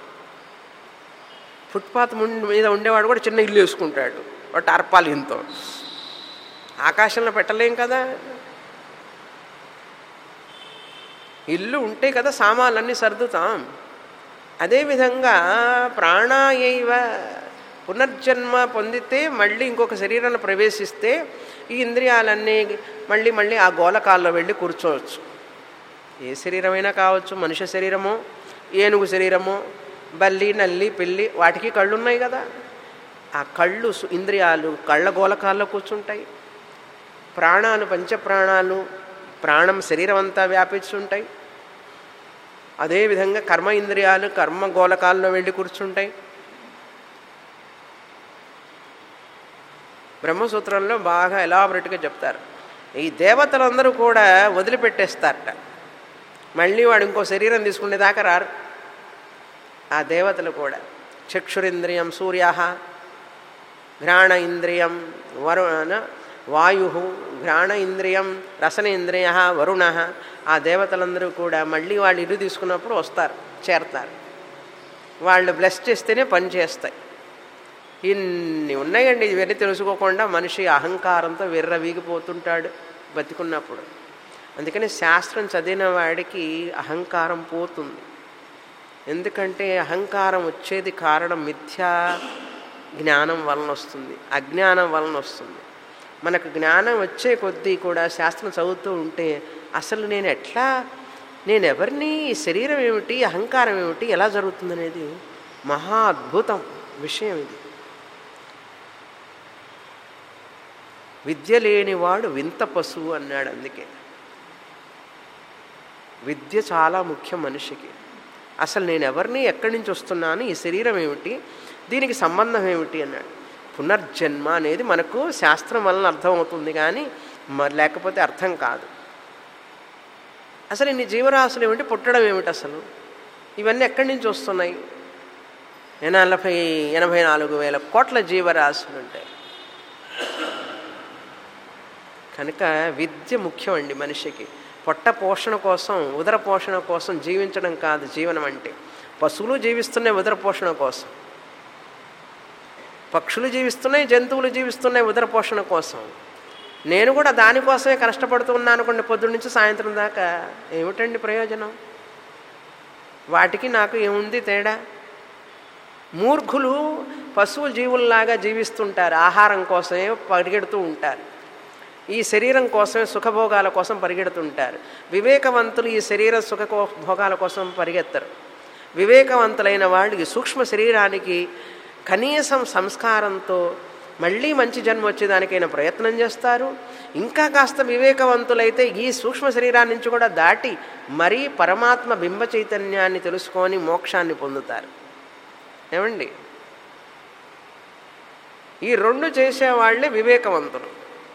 ఫుట్పాత్ ముం- మీద ఉండేవాడు కూడా చిన్న ఇల్లు వేసుకుంటాడు ఒక టార్పాలిన్తో ఆకాశంలో పెట్టలేం కదా ఇల్లు ఉంటే కదా సామాన్లన్నీ సర్దుతాం అదేవిధంగా ప్రాణాయైవ పునర్జన్మ పొందితే మళ్ళీ ఇంకొక శరీరంలో ప్రవేశిస్తే ఈ ఇంద్రియాలన్నీ మళ్ళీ మళ్ళీ ఆ గోలకాల్లో వెళ్ళి కూర్చోవచ్చు ఏ శరీరమైనా కావచ్చు మనుష్య శరీరమో ఏనుగు శరీరమో బల్లి నల్లి పిల్లి వాటికి కళ్ళు ఉన్నాయి కదా ఆ కళ్ళు సు- ఇంద్రియాలు కళ్ళ గోలకాల్లో కూర్చుంటాయి ప్రాణాలు పంచప్రాణాలు ప్రాణం శరీరం అంతా వ్యాపించుంటాయి అదేవిధంగా కర్మ ఇంద్రియాలు కర్మ గోలకాల్లో వెళ్ళి కూర్చుంటాయి బ్రహ్మసూత్రంలో బాగా ఎలాబరేట్గా చెప్తారు ఈ దేవతలందరూ కూడా వదిలిపెట్టేస్తారట మళ్ళీ వాడు ఇంకో శరీరం తీసుకునేదాకా రారు ఆ దేవతలు కూడా చక్షురింద్రియం సూర్య ఘ్రాణ ఇంద్రియం వరుణ వాయు ఘ్రాణ ఇంద్రియం రసనేంద్రియ వరుణ ఆ దేవతలందరూ కూడా మళ్ళీ వాళ్ళు ఇల్లు తీసుకున్నప్పుడు వస్తారు చేరతారు వాళ్ళు బ్లెస్ చేస్తేనే పని చేస్తాయి ఇన్ని ఉన్నాయండి ఇవన్నీ తెలుసుకోకుండా మనిషి అహంకారంతో విర్ర వీగిపోతుంటాడు బతికున్నప్పుడు అందుకని శాస్త్రం చదివిన వాడికి అహంకారం పోతుంది ఎందుకంటే అహంకారం వచ్చేది కారణం మిథ్యా జ్ఞానం వలన వస్తుంది అజ్ఞానం వలన వస్తుంది మనకు జ్ఞానం వచ్చే కొద్దీ కూడా శాస్త్రం చదువుతూ ఉంటే అసలు నేను ఎట్లా నేను ఎవరిని ఈ శరీరం ఏమిటి అహంకారం ఏమిటి ఎలా జరుగుతుందనేది మహా అద్భుతం విషయం ఇది విద్య లేనివాడు వింత పశువు అన్నాడు అందుకే విద్య చాలా ముఖ్యం మనిషికి అసలు నేను ఎవరిని ఎక్కడి నుంచి వస్తున్నాను ఈ శరీరం ఏమిటి దీనికి సంబంధం ఏమిటి అన్నాడు పునర్జన్మ అనేది మనకు శాస్త్రం వలన అర్థమవుతుంది కానీ మరి లేకపోతే అర్థం కాదు అసలు ఇన్ని జీవరాశులు ఏమిటి పుట్టడం ఏమిటి అసలు ఇవన్నీ ఎక్కడి నుంచి వస్తున్నాయి నలభై ఎనభై నాలుగు వేల కోట్ల జీవరాశులు ఉంటాయి కనుక విద్య ముఖ్యం అండి మనిషికి పొట్ట పోషణ కోసం ఉదర పోషణ కోసం జీవించడం కాదు జీవనం అంటే పశువులు జీవిస్తున్నాయి ఉదర పోషణ కోసం పక్షులు జీవిస్తున్నాయి జంతువులు జీవిస్తున్నాయి ఉదర పోషణ కోసం నేను కూడా దానికోసమే కష్టపడుతూ ఉన్నాను అనుకోండి పొద్దున్న నుంచి సాయంత్రం దాకా ఏమిటండి ప్రయోజనం వాటికి నాకు ఏముంది తేడా మూర్ఖులు పశువుల జీవుల్లాగా జీవిస్తుంటారు ఆహారం కోసమే పరిగెడుతూ ఉంటారు ఈ శరీరం కోసమే సుఖభోగాల కోసం పరిగెడుతుంటారు వివేకవంతులు ఈ శరీర సుఖ భోగాల కోసం పరిగెత్తరు వివేకవంతులైన వాళ్ళు ఈ సూక్ష్మ శరీరానికి కనీసం సంస్కారంతో మళ్ళీ మంచి జన్మ వచ్చేదానికైనా ప్రయత్నం చేస్తారు ఇంకా కాస్త వివేకవంతులైతే ఈ సూక్ష్మ శరీరాన్ని నుంచి కూడా దాటి మరీ పరమాత్మ బింబ చైతన్యాన్ని తెలుసుకొని మోక్షాన్ని పొందుతారు ఏమండి ఈ రెండు చేసేవాళ్ళే వివేకవంతులు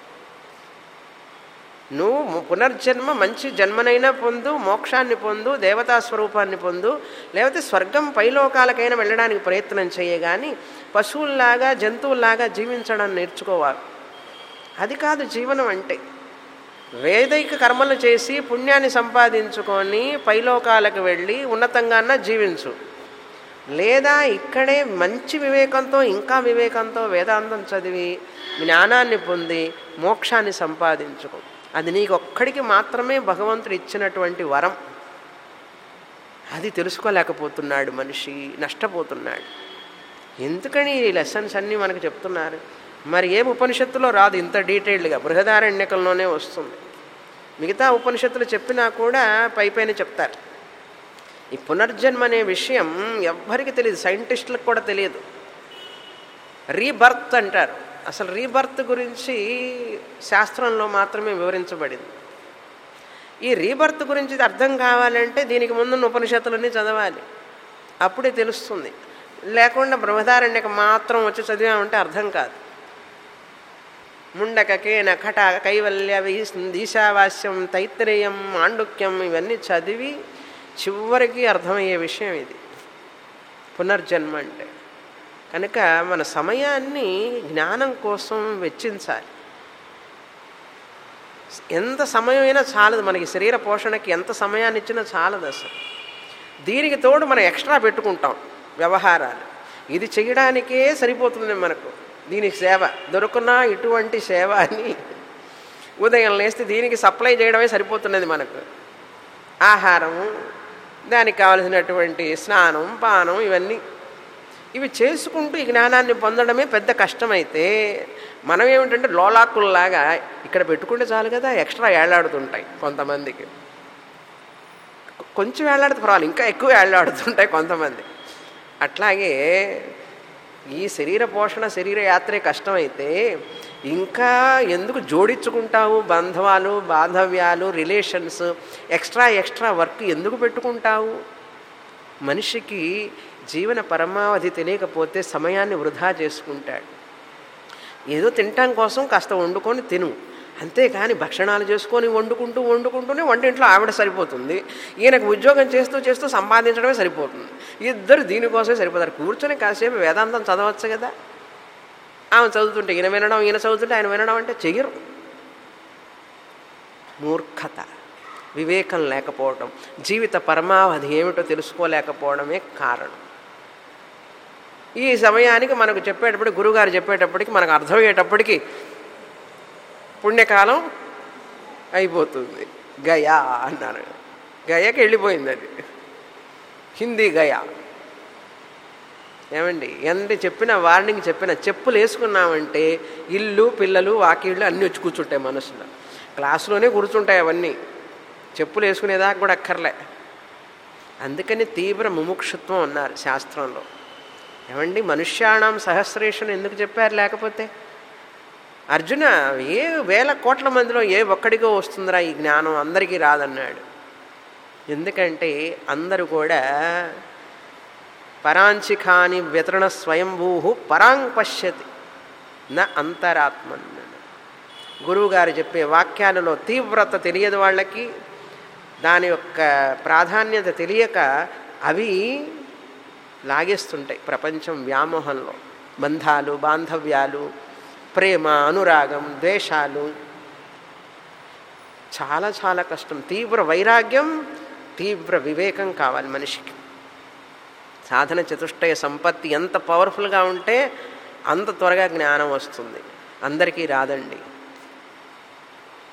నువ్వు పునర్జన్మ మంచి జన్మనైనా పొందు మోక్షాన్ని పొందు దేవతా స్వరూపాన్ని పొందు లేకపోతే స్వర్గం పైలోకాలకైనా వెళ్ళడానికి ప్రయత్నం చేయ కానీ పశువుల్లాగా జంతువుల్లాగా జీవించడం నేర్చుకోవాలి అది కాదు జీవనం అంటే వేదైక కర్మలు చేసి పుణ్యాన్ని సంపాదించుకొని పైలోకాలకు వెళ్ళి ఉన్నతంగాన జీవించు లేదా ఇక్కడే మంచి వివేకంతో ఇంకా వివేకంతో వేదాంతం చదివి జ్ఞానాన్ని పొంది మోక్షాన్ని సంపాదించుకో అది నీకు ఒక్కడికి మాత్రమే భగవంతుడు ఇచ్చినటువంటి వరం అది తెలుసుకోలేకపోతున్నాడు మనిషి నష్టపోతున్నాడు ఎందుకని ఈ లెసన్స్ అన్నీ మనకు చెప్తున్నారు మరి ఏ ఉపనిషత్తులో రాదు ఇంత డీటెయిల్డ్గా బృహదారణ్యకంలోనే వస్తుంది మిగతా ఉపనిషత్తులు చెప్పినా కూడా పై పైన చెప్తారు ఈ పునర్జన్మ అనే విషయం ఎవ్వరికి తెలియదు సైంటిస్టులకు కూడా తెలియదు రీబర్త్ అంటారు అసలు రీబర్త్ గురించి శాస్త్రంలో మాత్రమే వివరించబడింది ఈ రీబర్త్ గురించి అర్థం కావాలంటే దీనికి ముందున్న ఉపనిషత్తులన్నీ చదవాలి అప్పుడే తెలుస్తుంది లేకుండా బ్రహ్మధారణ్యక మాత్రం వచ్చి చదివామంటే అర్థం కాదు ముండక కేన కట కైవల్య ఈశావాస్యం తైత్రేయం మాండుక్యం ఇవన్నీ చదివి చివరికి అర్థమయ్యే విషయం ఇది పునర్జన్మ అంటే కనుక మన సమయాన్ని జ్ఞానం కోసం వెచ్చించాలి ఎంత సమయం అయినా చాలదు మనకి శరీర పోషణకి ఎంత సమయాన్ని ఇచ్చినా చాలదు అసలు దీనికి తోడు మనం ఎక్స్ట్రా పెట్టుకుంటాం వ్యవహారాలు ఇది చేయడానికే సరిపోతుంది మనకు దీనికి సేవ దొరుకున్నా ఇటువంటి సేవ అని ఉదయం లేస్తే దీనికి సప్లై చేయడమే సరిపోతున్నది మనకు ఆహారము దానికి కావలసినటువంటి స్నానం పానం ఇవన్నీ ఇవి చేసుకుంటూ ఈ జ్ఞానాన్ని పొందడమే పెద్ద కష్టమైతే మనం ఏమిటంటే లోలాకుల్లాగా ఇక్కడ పెట్టుకుంటే చాలు కదా ఎక్స్ట్రా ఏళ్లాడుతుంటాయి కొంతమందికి కొంచెం ఏళ్లాడితే పర్వాలేదు ఇంకా ఎక్కువ ఏళ్లాడుతుంటాయి కొంతమంది అట్లాగే ఈ శరీర పోషణ శరీర యాత్రే కష్టమైతే ఇంకా ఎందుకు జోడించుకుంటావు బంధవాలు బాంధవ్యాలు రిలేషన్స్ ఎక్స్ట్రా ఎక్స్ట్రా వర్క్ ఎందుకు పెట్టుకుంటావు మనిషికి జీవన పరమావధి తెలియకపోతే సమయాన్ని వృధా చేసుకుంటాడు ఏదో తినటం కోసం కాస్త వండుకొని తిను అంతేకాని భక్షణాలు చేసుకొని వండుకుంటూ వండుకుంటూనే వంటింట్లో ఆవిడ సరిపోతుంది ఈయనకు ఉద్యోగం చేస్తూ చేస్తూ సంపాదించడమే సరిపోతుంది ఇద్దరు దీనికోసమే సరిపోతారు కూర్చొని కాసేపు వేదాంతం చదవచ్చు కదా ఆమె చదువుతుంటే ఈయన వినడం ఈయన చదువుతుంటే ఆయన వినడం అంటే చెయ్యరు మూర్ఖత వివేకం లేకపోవడం జీవిత పరమావధి ఏమిటో తెలుసుకోలేకపోవడమే కారణం ఈ సమయానికి మనకు చెప్పేటప్పుడు గురుగారు చెప్పేటప్పటికి మనకు అర్థమయ్యేటప్పటికి పుణ్యకాలం అయిపోతుంది గయా అన్నారు గయకి వెళ్ళిపోయింది అది హిందీ గయా ఏమండి ఎంత చెప్పిన వార్నింగ్ చెప్పిన చెప్పులు వేసుకున్నామంటే ఇల్లు పిల్లలు వాకిళ్ళు అన్నీ వచ్చి కూర్చుంటాయి మనసులో క్లాసులోనే కూర్చుంటాయి అవన్నీ చెప్పులు వేసుకునేదాకా కూడా అక్కర్లే అందుకని తీవ్ర ముముక్షుత్వం అన్నారు శాస్త్రంలో ఏమండి మనుష్యాణం సహస్రేషన్ ఎందుకు చెప్పారు లేకపోతే అర్జున ఏ వేల కోట్ల మందిలో ఏ ఒక్కడికో వస్తుందిరా ఈ జ్ఞానం అందరికీ రాదన్నాడు ఎందుకంటే అందరూ కూడా పరాంచిఖాని వ్యతరణ స్వయంభూ పరాంగ్ పశ్యతి నా అంతరాత్మన్ గురువుగారు చెప్పే వాక్యాలలో తీవ్రత తెలియదు వాళ్ళకి దాని యొక్క ప్రాధాన్యత తెలియక అవి లాగేస్తుంటాయి ప్రపంచం వ్యామోహంలో బంధాలు బాంధవ్యాలు ప్రేమ అనురాగం ద్వేషాలు చాలా చాలా కష్టం తీవ్ర వైరాగ్యం తీవ్ర వివేకం కావాలి మనిషికి సాధన చతుష్టయ సంపత్తి ఎంత పవర్ఫుల్గా ఉంటే అంత త్వరగా జ్ఞానం వస్తుంది అందరికీ రాదండి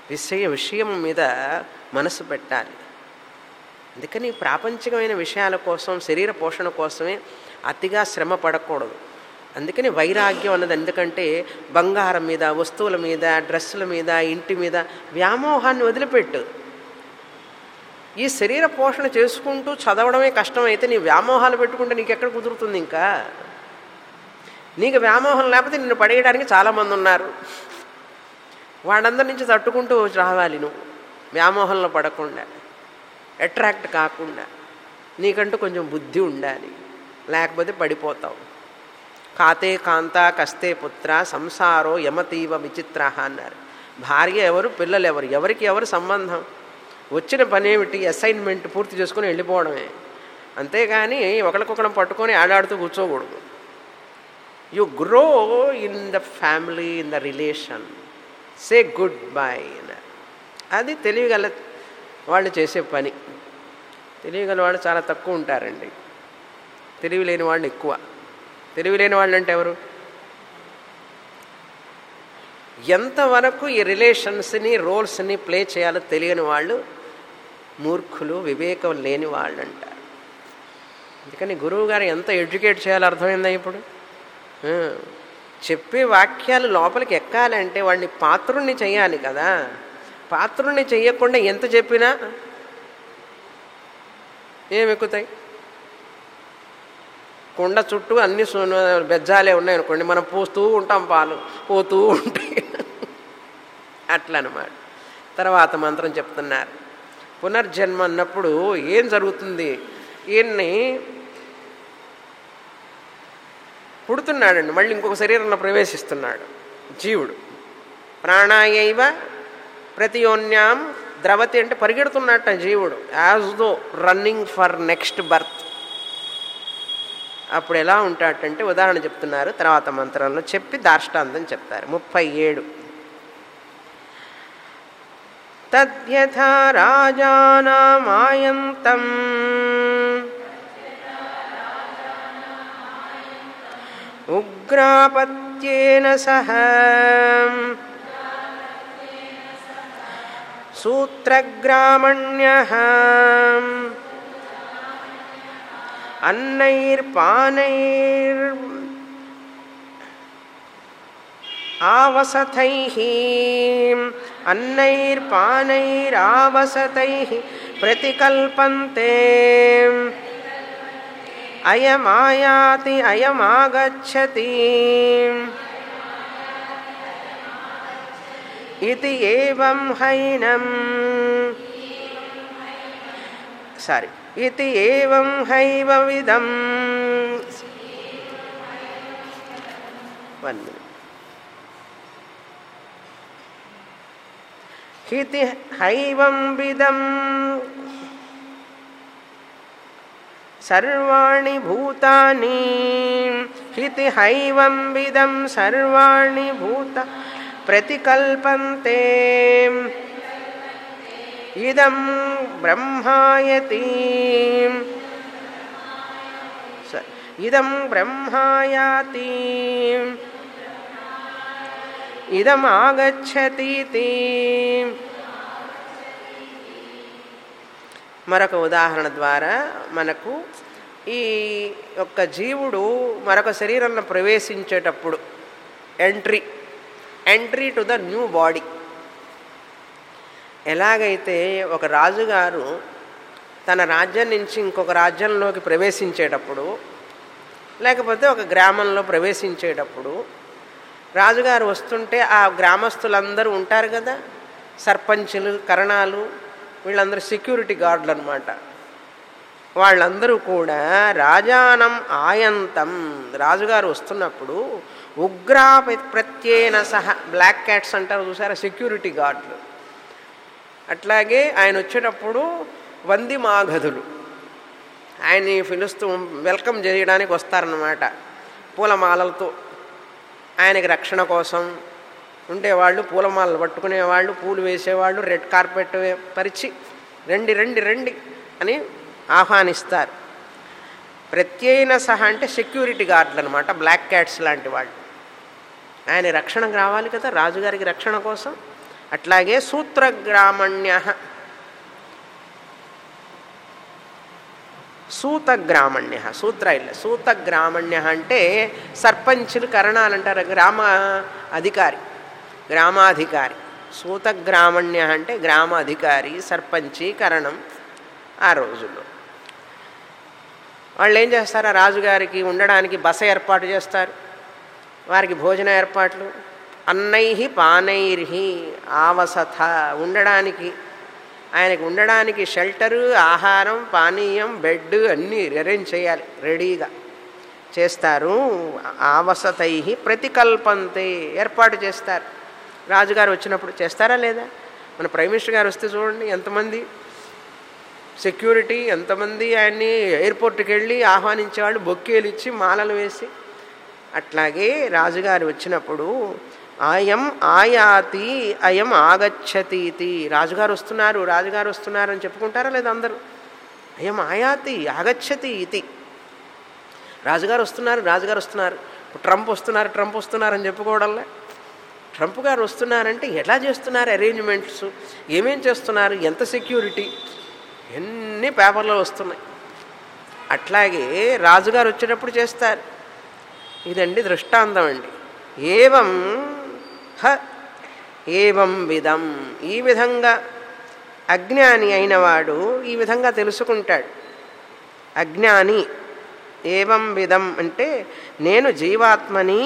విషయ విషయం మీద మనసు పెట్టాలి అందుకని ప్రాపంచికమైన విషయాల కోసం శరీర పోషణ కోసమే అతిగా శ్రమ పడకూడదు అందుకని వైరాగ్యం అన్నది ఎందుకంటే బంగారం మీద వస్తువుల మీద డ్రెస్సుల మీద ఇంటి మీద వ్యామోహాన్ని వదిలిపెట్టు ఈ శరీర పోషణ చేసుకుంటూ చదవడమే కష్టమైతే నీ వ్యామోహాలు పెట్టుకుంటే నీకు ఎక్కడ కుదురుతుంది ఇంకా నీకు వ్యామోహం లేకపోతే నిన్ను పడేయడానికి చాలామంది ఉన్నారు వాళ్ళందరి నుంచి తట్టుకుంటూ రావాలి నువ్వు వ్యామోహంలో పడకుండా అట్రాక్ట్ కాకుండా నీకంటూ కొంచెం బుద్ధి ఉండాలి లేకపోతే పడిపోతావు కాతే కాంత కస్తే పుత్ర సంసారో యమతీవ విచిత్ర అన్నారు భార్య ఎవరు పిల్లలు ఎవరు ఎవరికి ఎవరు సంబంధం వచ్చిన పని ఏమిటి అసైన్మెంట్ పూర్తి చేసుకుని వెళ్ళిపోవడమే అంతేగాని ఒకరికొకరం పట్టుకొని ఆడాడుతూ కూర్చోకూడదు you grow in the family in the relation say goodbye అది తెలియగల వాళ్ళు చేసే పని తెలియగల వాళ్ళు చాలా తక్కువ ఉంటారండి తెలివి లేని వాళ్ళు ఎక్కువ తెలివి లేని వాళ్ళు అంటే ఎవరు ఎంతవరకు ఈ రిలేషన్స్ని రోల్స్ని ప్లే చేయాలో తెలియని వాళ్ళు మూర్ఖులు వివేకం లేని వాళ్ళు అంటారు అందుకని గురువు గారు ఎంత ఎడ్యుకేట్ చేయాలో అర్థమైందా ఇప్పుడు ఆ, చెప్పే వాక్యాలు లోపలికి ఎక్కాలంటే వాడిని పాత్రుణ్ణి చేయాలి కదా పాత్రుణ్ణి చెయ్యకుండా ఎంత చెప్పినా ఏం ఎక్కుతాయి కుండ చుట్టూ అన్ని సు- బెజ్జాలే ఉన్నాయి అనుకోండి మనం పోస్తూ ఉంటాం పాలు పోతూ ఉంటాయి అట్లా అనమాట తర్వాత మంత్రం చెప్తున్నారు పునర్జన్మ అన్నప్పుడు ఏం జరుగుతుంది ఈయన్ని పుడుతున్నాడండి మళ్ళీ ఇంకొక శరీరంలో ప్రవేశిస్తున్నాడు జీవుడు ప్రాణాయైవ ప్రతియోన్యాం ద్రవతి అంటే పరిగెడుతున్నట్ట జీవుడు as though running for next birth అప్పుడు ఎలా ఉంటాడంటే ఉదాహరణ చెప్తున్నారు తర్వాత మంత్రంలో చెప్పి దార్ష్టాంతం చెప్తారు ముప్పై ఏడు తద్యథా రాజానామాయంతం ఉగ్రాపత్యేన సహ సూత్రగ్రామణ్య అన్నైర్పానైర్ ఆవసతైః అన్నైర్పానైరావసతైః ప్రతికల్పంతే అయమాయాతి అయమాగచ్చతి ఇది ఏవం హైనం సారీ ఇది ఏవం హైవ విదం వన్ మినిట్ హితి హైవం విదం సర్వాణి భూతాని హితి హైవం విదం సర్వాణి భూత ప్రతికల్పంతే ఇదం బ్రహ్మాయతి స- ఇదం బ్రహ్మాయాతి ఇదం ఆగచ్చతీతి మరొక ఉదాహరణ ద్వారా మనకు ఈ యొక్క జీవుడు మరొక శరీరంలో ప్రవేశించేటప్పుడు entry entry to the new body ఎలాగైతే ఒక రాజుగారు తన రాజ్యం నుంచి ఇంకొక రాజ్యంలోకి ప్రవేశించేటప్పుడు లేకపోతే ఒక గ్రామంలో ప్రవేశించేటప్పుడు రాజుగారు వస్తుంటే ఆ గ్రామస్తులందరూ ఉంటారు కదా సర్పంచులు కరణాలు వీళ్ళందరూ సెక్యూరిటీ గార్డులు అనమాట వాళ్ళందరూ కూడా రాజానం ఆయంతం రాజుగారు వస్తున్నప్పుడు ఉగ్రా ప్రత్యేన సహ బ్లాక్ క్యాట్స్ అంటారు చూసారా సెక్యూరిటీ గార్డులు అట్లాగే ఆయన వచ్చేటప్పుడు వంది మాగధులు ఆయన్ని పిలుస్తూ వెల్కమ్ చేయడానికి వస్తారన్నమాట పూలమాలలతో ఆయనకి రక్షణ కోసం ఉండేవాళ్ళు పూలమాలలు పట్టుకునేవాళ్ళు పూలు వేసేవాళ్ళు రెడ్ కార్పెట్ వే- పరిచి రండి రండి రండి అని ఆహ్వానిస్తారు ప్రత్యేన సహా అంటే సెక్యూరిటీ గార్డులు అనమాట బ్లాక్ క్యాట్స్ లాంటి వాళ్ళు ఆయన రక్షణకు రావాలి కదా రాజుగారికి రక్షణ కోసం అట్లాగే సూత్రగ్రామణ్య సూతగ్రామణ్య సూత్ర ఇల్ల సూతగ్రామణ్య అంటే సర్పంచులు కరణాలు అంటారు గ్రామ అధికారి గ్రామాధికారి సూతగ్రామణ్య అంటే గ్రామ అధికారి సర్పంచి కరణం ఆ రోజుల్లో వాళ్ళు ఏం చేస్తారు ఆ రాజుగారికి ఉండడానికి బస ఏర్పాటు చేస్తారు వారికి భోజన ఏర్పాట్లు అన్నై పానైర్హి ఆవసథ ఉండడానికి ఆయనకు ఉండడానికి షెల్టరు ఆహారం పానీయం బెడ్ అన్నీ అరేంజ్ చేయాలి రెడీగా చేస్తారు ఆవసతై ప్రతికల్పంతే ఏర్పాటు చేస్తారు రాజుగారు వచ్చినప్పుడు చేస్తారా లేదా మన ప్రైమ్ మినిస్టర్ గారు వస్తే చూడండి ఎంతమంది సెక్యూరిటీ ఎంతమంది ఆయన్ని ఎయిర్పోర్ట్కి వెళ్ళి ఆహ్వానించేవాళ్ళు బొక్కేలు ఇచ్చి మాలలు వేసి అట్లాగే రాజుగారు వచ్చినప్పుడు అయం ఆయాతి అయం ఆగచ్చతి ఇది రాజుగారు వస్తున్నారు రాజుగారు వస్తున్నారు అని చెప్పుకుంటారా లేదా అందరూ అయం ఆయాతి ఆగచ్చతి ఇది రాజుగారు వస్తున్నారు రాజుగారు వస్తున్నారు ట్రంప్ వస్తున్నారు ట్రంప్ వస్తున్నారు అని చెప్పుకోవడంలే ట్రంప్ గారు వస్తున్నారంటే ఎలా చేస్తున్నారు అరేంజ్మెంట్స్ ఏమేం చేస్తున్నారు ఎంత సెక్యూరిటీ ఎన్ని పేపర్లో వస్తున్నాయి అట్లాగే రాజుగారు వచ్చేటప్పుడు చేస్తారు ఇదండి దృష్టాంతం అండి ఏవం హ ఏవం విధం ఈ విధంగా అజ్ఞాని అయినవాడు ఈ విధంగా తెలుసుకుంటాడు అజ్ఞాని ఏవం విధం అంటే నేను జీవాత్మని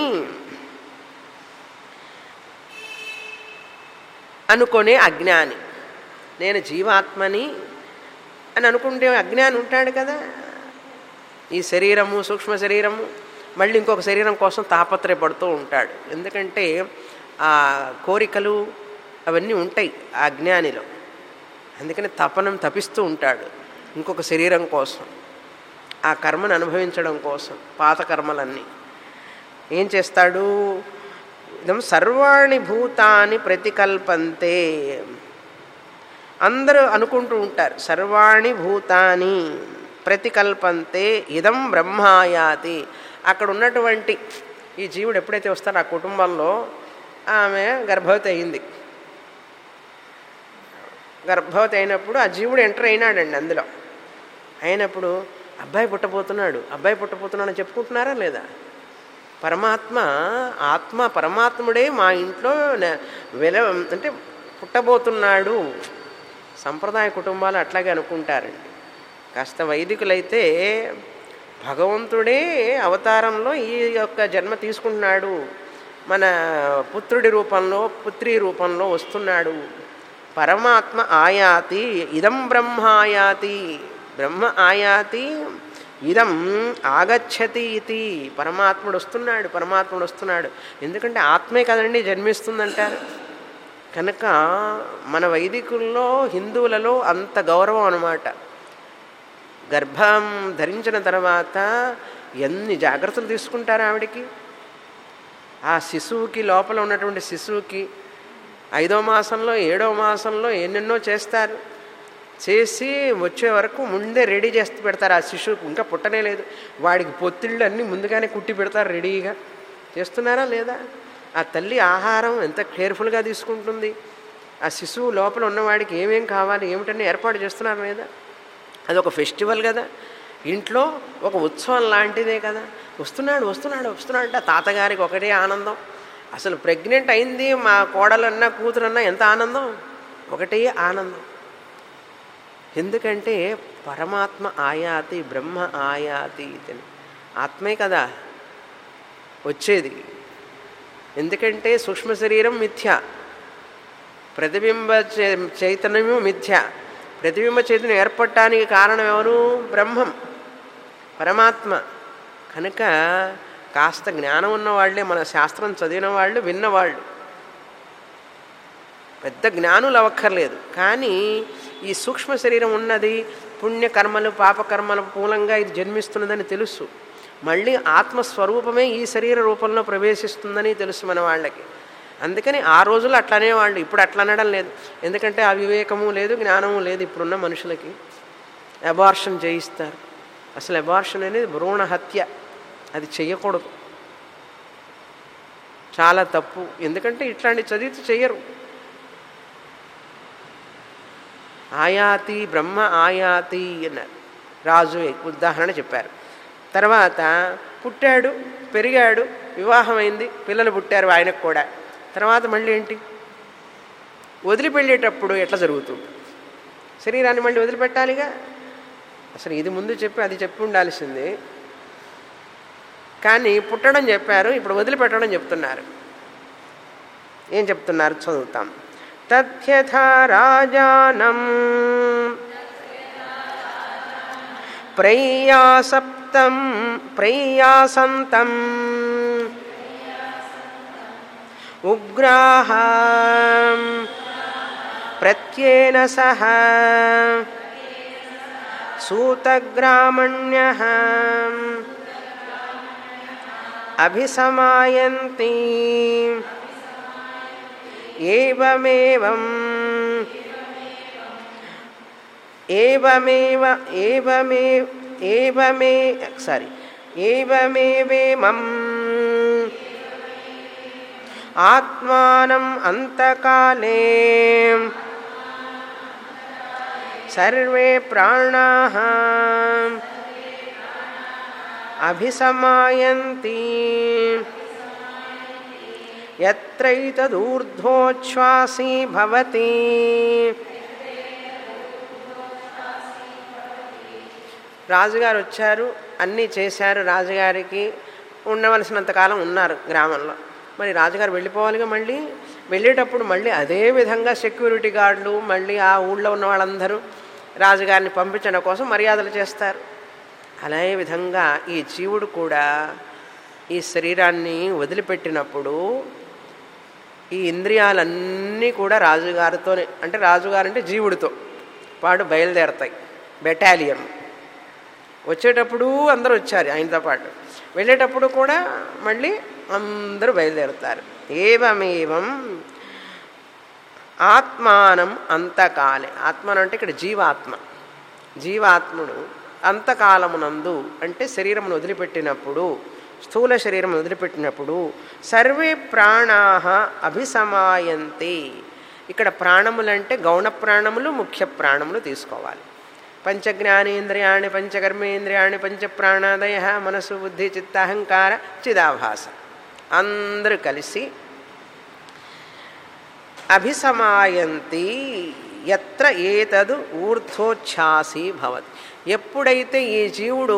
అనుకునే అజ్ఞాని నేను జీవాత్మని అని అనుకుంటే అజ్ఞాని ఉంటాడు కదా ఈ శరీరము సూక్ష్మ శరీరము మళ్ళీ ఇంకొక శరీరం కోసం తాపత్రయపడుతూ ఉంటాడు ఎందుకంటే ఆ కోరికలు అవన్నీ ఉంటాయి ఆ అజ్ఞానిలో అందుకని తపనం తపిస్తూ ఉంటాడు ఇంకొక శరీరం కోసం ఆ కర్మను అనుభవించడం కోసం పాత కర్మలన్నీ ఏం చేస్తాడు ఇదం సర్వాణి భూతాన్ని ప్రతికల్పంతే అందరూ అనుకుంటూ ఉంటారు సర్వాణి భూతాని ప్రతికల్పంతే ఇదం బ్రహ్మాయాతి అక్కడ ఉన్నటువంటి ఈ జీవుడు ఎప్పుడైతే వస్తాడో ఆ కుటుంబంలో ఆమె గర్భవతి అయింది గర్భవతి అయినప్పుడు ఆ జీవుడు ఎంటర్ అయినాడండి అందులో అయినప్పుడు అబ్బాయి పుట్టబోతున్నాడు అబ్బాయి పుట్టబోతున్నాడు అని చెప్పుకుంటున్నారా లేదా పరమాత్మ ఆత్మ పరమాత్ముడే మా ఇంట్లో న- వెల అంటే పుట్టబోతున్నాడు సంప్రదాయ కుటుంబాలు అట్లాగే అనుకుంటారండి కాస్త వైదికులైతే భగవంతుడే అవతారంలో ఈ యొక్క జన్మ తీసుకుంటున్నాడు మన పుత్రుడి రూపంలో పుత్రి రూపంలో వస్తున్నాడు పరమాత్మ ఆయాతి ఇదం బ్రహ్మాయాతి బ్రహ్మ ఆయాతి ఇదం ఆగచ్చతి ఇది పరమాత్ముడు వస్తున్నాడు పరమాత్ముడు వస్తున్నాడు ఎందుకంటే ఆత్మే కదండి జన్మిస్తుందంటారు కనుక మన వైదికుల్లో హిందువులలో అంత గౌరవం అన్నమాట గర్భం ధరించిన తర్వాత ఎన్ని జాగ్రత్తలు తీసుకుంటారు ఆవిడికి ఆ శిశువుకి లోపల ఉన్నటువంటి శిశువుకి ఐదో మాసంలో ఏడో మాసంలో ఎన్నెన్నో చేస్తారు చేసి వచ్చే వరకు ముందే రెడీ చేసి పెడతారు ఆ శిశువుకి ఇంకా పుట్టనే లేదు వాడికి పొత్తిళ్ళు అన్నీ ముందుగానే కుట్టి పెడతారు రెడీగా చేస్తున్నారా లేదా ఆ తల్లి ఆహారం ఎంత కేర్ఫుల్గా తీసుకుంటుంది ఆ శిశువు లోపల ఉన్నవాడికి ఏమేం కావాలి ఏమిటని ఏర్పాటు చేస్తున్నారు లేదా అది ఒక ఫెస్టివల్ కదా ఇంట్లో ఒక ఉత్సవం లాంటిదే కదా వస్తున్నాడు వస్తున్నాడు వస్తున్నాడు అంటే ఆ తాతగారికి ఒకటే ఆనందం అసలు ప్రెగ్నెంట్ అయింది మా కోడలన్నా కూతురన్నా ఎంత ఆనందం ఒకటే ఆనందం ఎందుకంటే పరమాత్మ ఆయాతి బ్రహ్మ ఆయాతి ఇతని ఆత్మే కదా వచ్చేది ఎందుకంటే సూక్ష్మ శరీరం మిథ్య ప్రతిబింబ చే- చైతన్యము మిథ్య ప్రతిబింబ చైతన్యం ఏర్పడటానికి కారణం ఎవరు బ్రహ్మం పరమాత్మ కనుక కాస్త జ్ఞానం ఉన్న వాళ్ళే మన శాస్త్రం చదివిన వాళ్ళు విన్నవాళ్ళు పెద్ద జ్ఞానులు అవ్వక్కర్లేదు కానీ ఈ సూక్ష్మ శరీరం ఉన్నది పుణ్యకర్మలు పాపకర్మల మూలంగా ఇది జన్మిస్తున్నదని తెలుసు మళ్ళీ ఆత్మస్వరూపమే ఈ శరీర రూపంలో ప్రవేశిస్తుందని తెలుసు మన వాళ్ళకి అందుకని ఆ రోజులు అట్లనే వాళ్ళు ఇప్పుడు అట్లా అనడం లేదు ఎందుకంటే ఆ వివేకము లేదు జ్ఞానము లేదు ఇప్పుడున్న మనుషులకి అబార్షన్ చేయిస్తారు అసలు అబార్షన్ అనేది భ్రూణ హత్య అది చెయ్యకూడదు చాలా తప్పు ఎందుకంటే ఇట్లాంటి చదివితే చెయ్యరు ఆయాతి బ్రహ్మ ఆయాతి అన్నారు రాజు ఉదాహరణ చెప్పారు తర్వాత పుట్టాడు పెరిగాడు వివాహమైంది పిల్లలు పుట్టారు ఆయనకు కూడా తర్వాత మళ్ళీ ఏంటి వదిలిపెళ్ళేటప్పుడు ఎట్లా జరుగుతుంది శరీరాన్ని మళ్ళీ వదిలిపెట్టాలిగా అసలు ఇది ముందు చెప్పి అది చెప్పి ఉండాల్సింది కానీ పుట్టడం చెప్పారు ఇప్పుడు వదిలిపెట్టడం చెప్తున్నారు ఏం చెప్తున్నారు చదువుతాం తథ్యథా రాజానం ప్రయాసప్తం ప్రయాసంతం ఉగ్రాహ ప్రత్యేన సహ సూతగ్రామణ్య అభిసమాయంతి ఏవమేవం ఏవమేవ ఏవమే ఏవమే సారీ ఏవమేవేమం ఆత్మానం అంతకాలే సర్వే ప్రాణా అభిసమాయంతి ఎత్రైతదూర్ధ్వోచ్ఛ్వాసీ భవతి రాజుగారు వచ్చారు అన్నీ చేశారు రాజుగారికి ఉండవలసినంత కాలం ఉన్నారు గ్రామంలో మరి రాజుగారు వెళ్ళిపోవాలిగా మళ్ళీ వెళ్ళేటప్పుడు మళ్ళీ అదే విధంగా సెక్యూరిటీ గార్డులు మళ్ళీ ఆ ఊళ్ళో ఉన్న వాళ్ళందరూ రాజుగారిని పంపించడం కోసం మర్యాదలు చేస్తారు అదే విధంగా ఈ జీవుడు కూడా ఈ శరీరాన్ని వదిలిపెట్టినప్పుడు ఈ ఇంద్రియాలన్నీ కూడా రాజుగారితోనే అంటే రాజుగారు అంటే జీవుడితో పాటు బయలుదేరతాయి బెటాలియన్ వచ్చేటప్పుడు అందరూ వచ్చారు ఆయనతో పాటు వెళ్ళేటప్పుడు కూడా మళ్ళీ అందరూ బయలుదేరుతారు ఏవమేవం ఆత్మానం అంతకాలే ఆత్మనం అంటే ఇక్కడ జీవాత్మ జీవాత్ముడు అంతకాలమునందు అంటే శరీరమును వదిలిపెట్టినప్పుడు స్థూల శరీరం వదిలిపెట్టినప్పుడు సర్వే ప్రాణా అభిసమాయంతి ఇక్కడ ప్రాణములంటే గౌణ ప్రాణములు ముఖ్య ప్రాణములు తీసుకోవాలి పంచజ్ఞానేంద్రియాణి పంచకర్మేంద్రియాణి పంచప్రాణాదయ మనసు బుద్ధి చిత్తాహంకార చిదాభాస అందరూ కలిసి అభిసమాయంతి ఎత్ర ఏతదు ఊర్ధ్వోచ్ఛ్వాసి భవతి ఎప్పుడైతే ఈ జీవుడు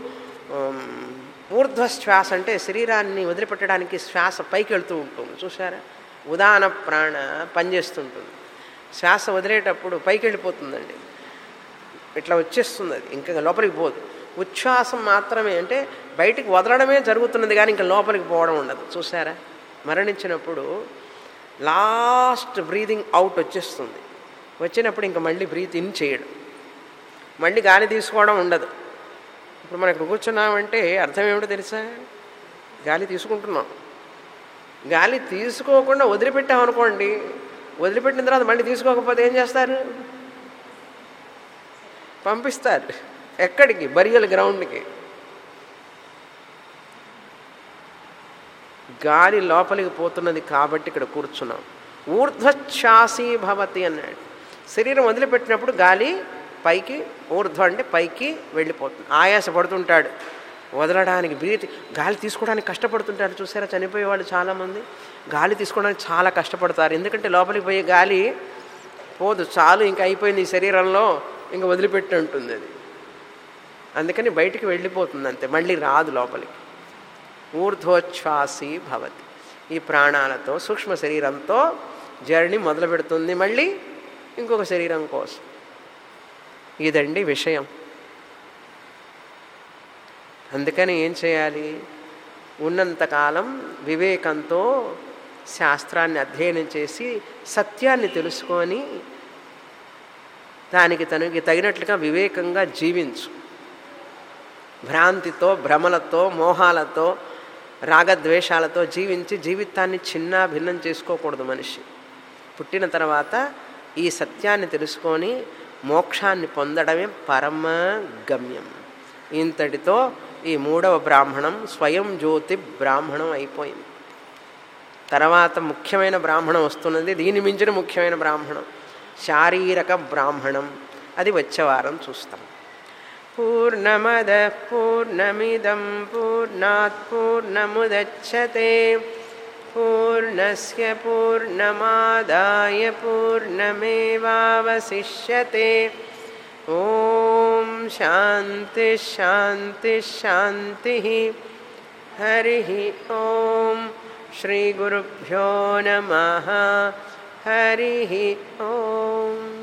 ఊర్ధ్వశ్వాస అంటే శరీరాన్ని వదిలిపెట్టడానికి శ్వాస పైకి వెళ్తూ ఉంటుంది చూసారా ఉదాన ప్రాణ పనిచేస్తుంటుంది శ్వాస వదిలేటప్పుడు పైకి వెళ్ళిపోతుందండి ఇట్లా వచ్చేస్తుంది అది ఇంకా లోపలికి పోదు ఉచ్ఛ్వాసం మాత్రమే అంటే బయటికి వదలడమే జరుగుతున్నది కానీ ఇంకా లోపలికి పోవడం ఉండదు చూసారా మరణించినప్పుడు లాస్ట్ బ్రీదింగ్ అవుట్ వచ్చేస్తుంది వచ్చినప్పుడు ఇంకా మళ్ళీ బ్రీత్ ఇన్ చేయడం మళ్ళీ గాలి తీసుకోవడం ఉండదు ఇప్పుడు మనం ఇక్కడ కూర్చున్నామంటే అర్థం ఏమిటో తెలుసా గాలి తీసుకుంటున్నాం గాలి తీసుకోకుండా వదిలిపెట్టామనుకోండి వదిలిపెట్టిన తర్వాత మళ్ళీ తీసుకోకపోతే ఏం చేస్తారు పంపిస్తారు ఎక్కడికి బరియల్ గ్రౌండ్కి గాలి లోపలికి పోతున్నది కాబట్టి ఇక్కడ కూర్చున్నాం ఊర్ధ్వశ్వాసీ భవతి అన్నాడు శరీరం వదిలిపెట్టినప్పుడు గాలి పైకి ఊర్ధ్వ అంటే పైకి వెళ్ళిపోతుంది ఆయాస పడుతుంటాడు వదలడానికి బ్రీత్ గాలి తీసుకోవడానికి కష్టపడుతుంటాడు చూసారా చనిపోయేవాళ్ళు చాలామంది గాలి తీసుకోవడానికి చాలా కష్టపడతారు ఎందుకంటే లోపలికి పోయే గాలి పోదు చాలు ఇంకా అయిపోయింది ఈ శరీరంలో ఇంకా వదిలిపెట్టి ఉంటుంది అది అందుకని బయటికి వెళ్ళిపోతుంది అంతే మళ్ళీ రాదు లోపలికి ఊర్ధ్వోచ్ఛ్వాసి భవతి ఈ ప్రాణాలతో సూక్ష్మ శరీరంతో జర్నీ మొదలు పెడుతుంది మళ్ళీ ఇంకొక శరీరం కోసం ఇదండి విషయం అందుకని ఏం చేయాలి ఉన్నంతకాలం వివేకంతో శాస్త్రాన్ని అధ్యయనం చేసి సత్యాన్ని తెలుసుకొని దానికి తనకి తగినట్లుగా వివేకంగా జీవించు భ్రాంతితో భ్రమలతో మోహాలతో రాగద్వేషాలతో జీవించి జీవితాన్ని చిన్న భిన్నం చేసుకోకూడదు మనిషి పుట్టిన తర్వాత ఈ సత్యాన్ని తెలుసుకొని మోక్షాన్ని పొందడమే పరమ గమ్యం ఇంతటితో ఈ మూడవ బ్రాహ్మణం స్వయం జ్యోతి బ్రాహ్మణం అయిపోయింది తర్వాత ముఖ్యమైన బ్రాహ్మణం వస్తున్నది దీని మించిన ముఖ్యమైన బ్రాహ్మణం శారీరక బ్రాహ్మణం అది వచ్చే వారం చూస్తాం పూర్ణమద పూర్ణమిదం పూర్ణాత్ పూర్ణముదచ్చతే పూర్ణస్య పూర్ణమాదాయ పూర్ణమేవావశిష్యతే ఓం శాంతి శాంతి శాంతి హరి ఓం శ్రీ గురుభ్యో నమ హరి ఓం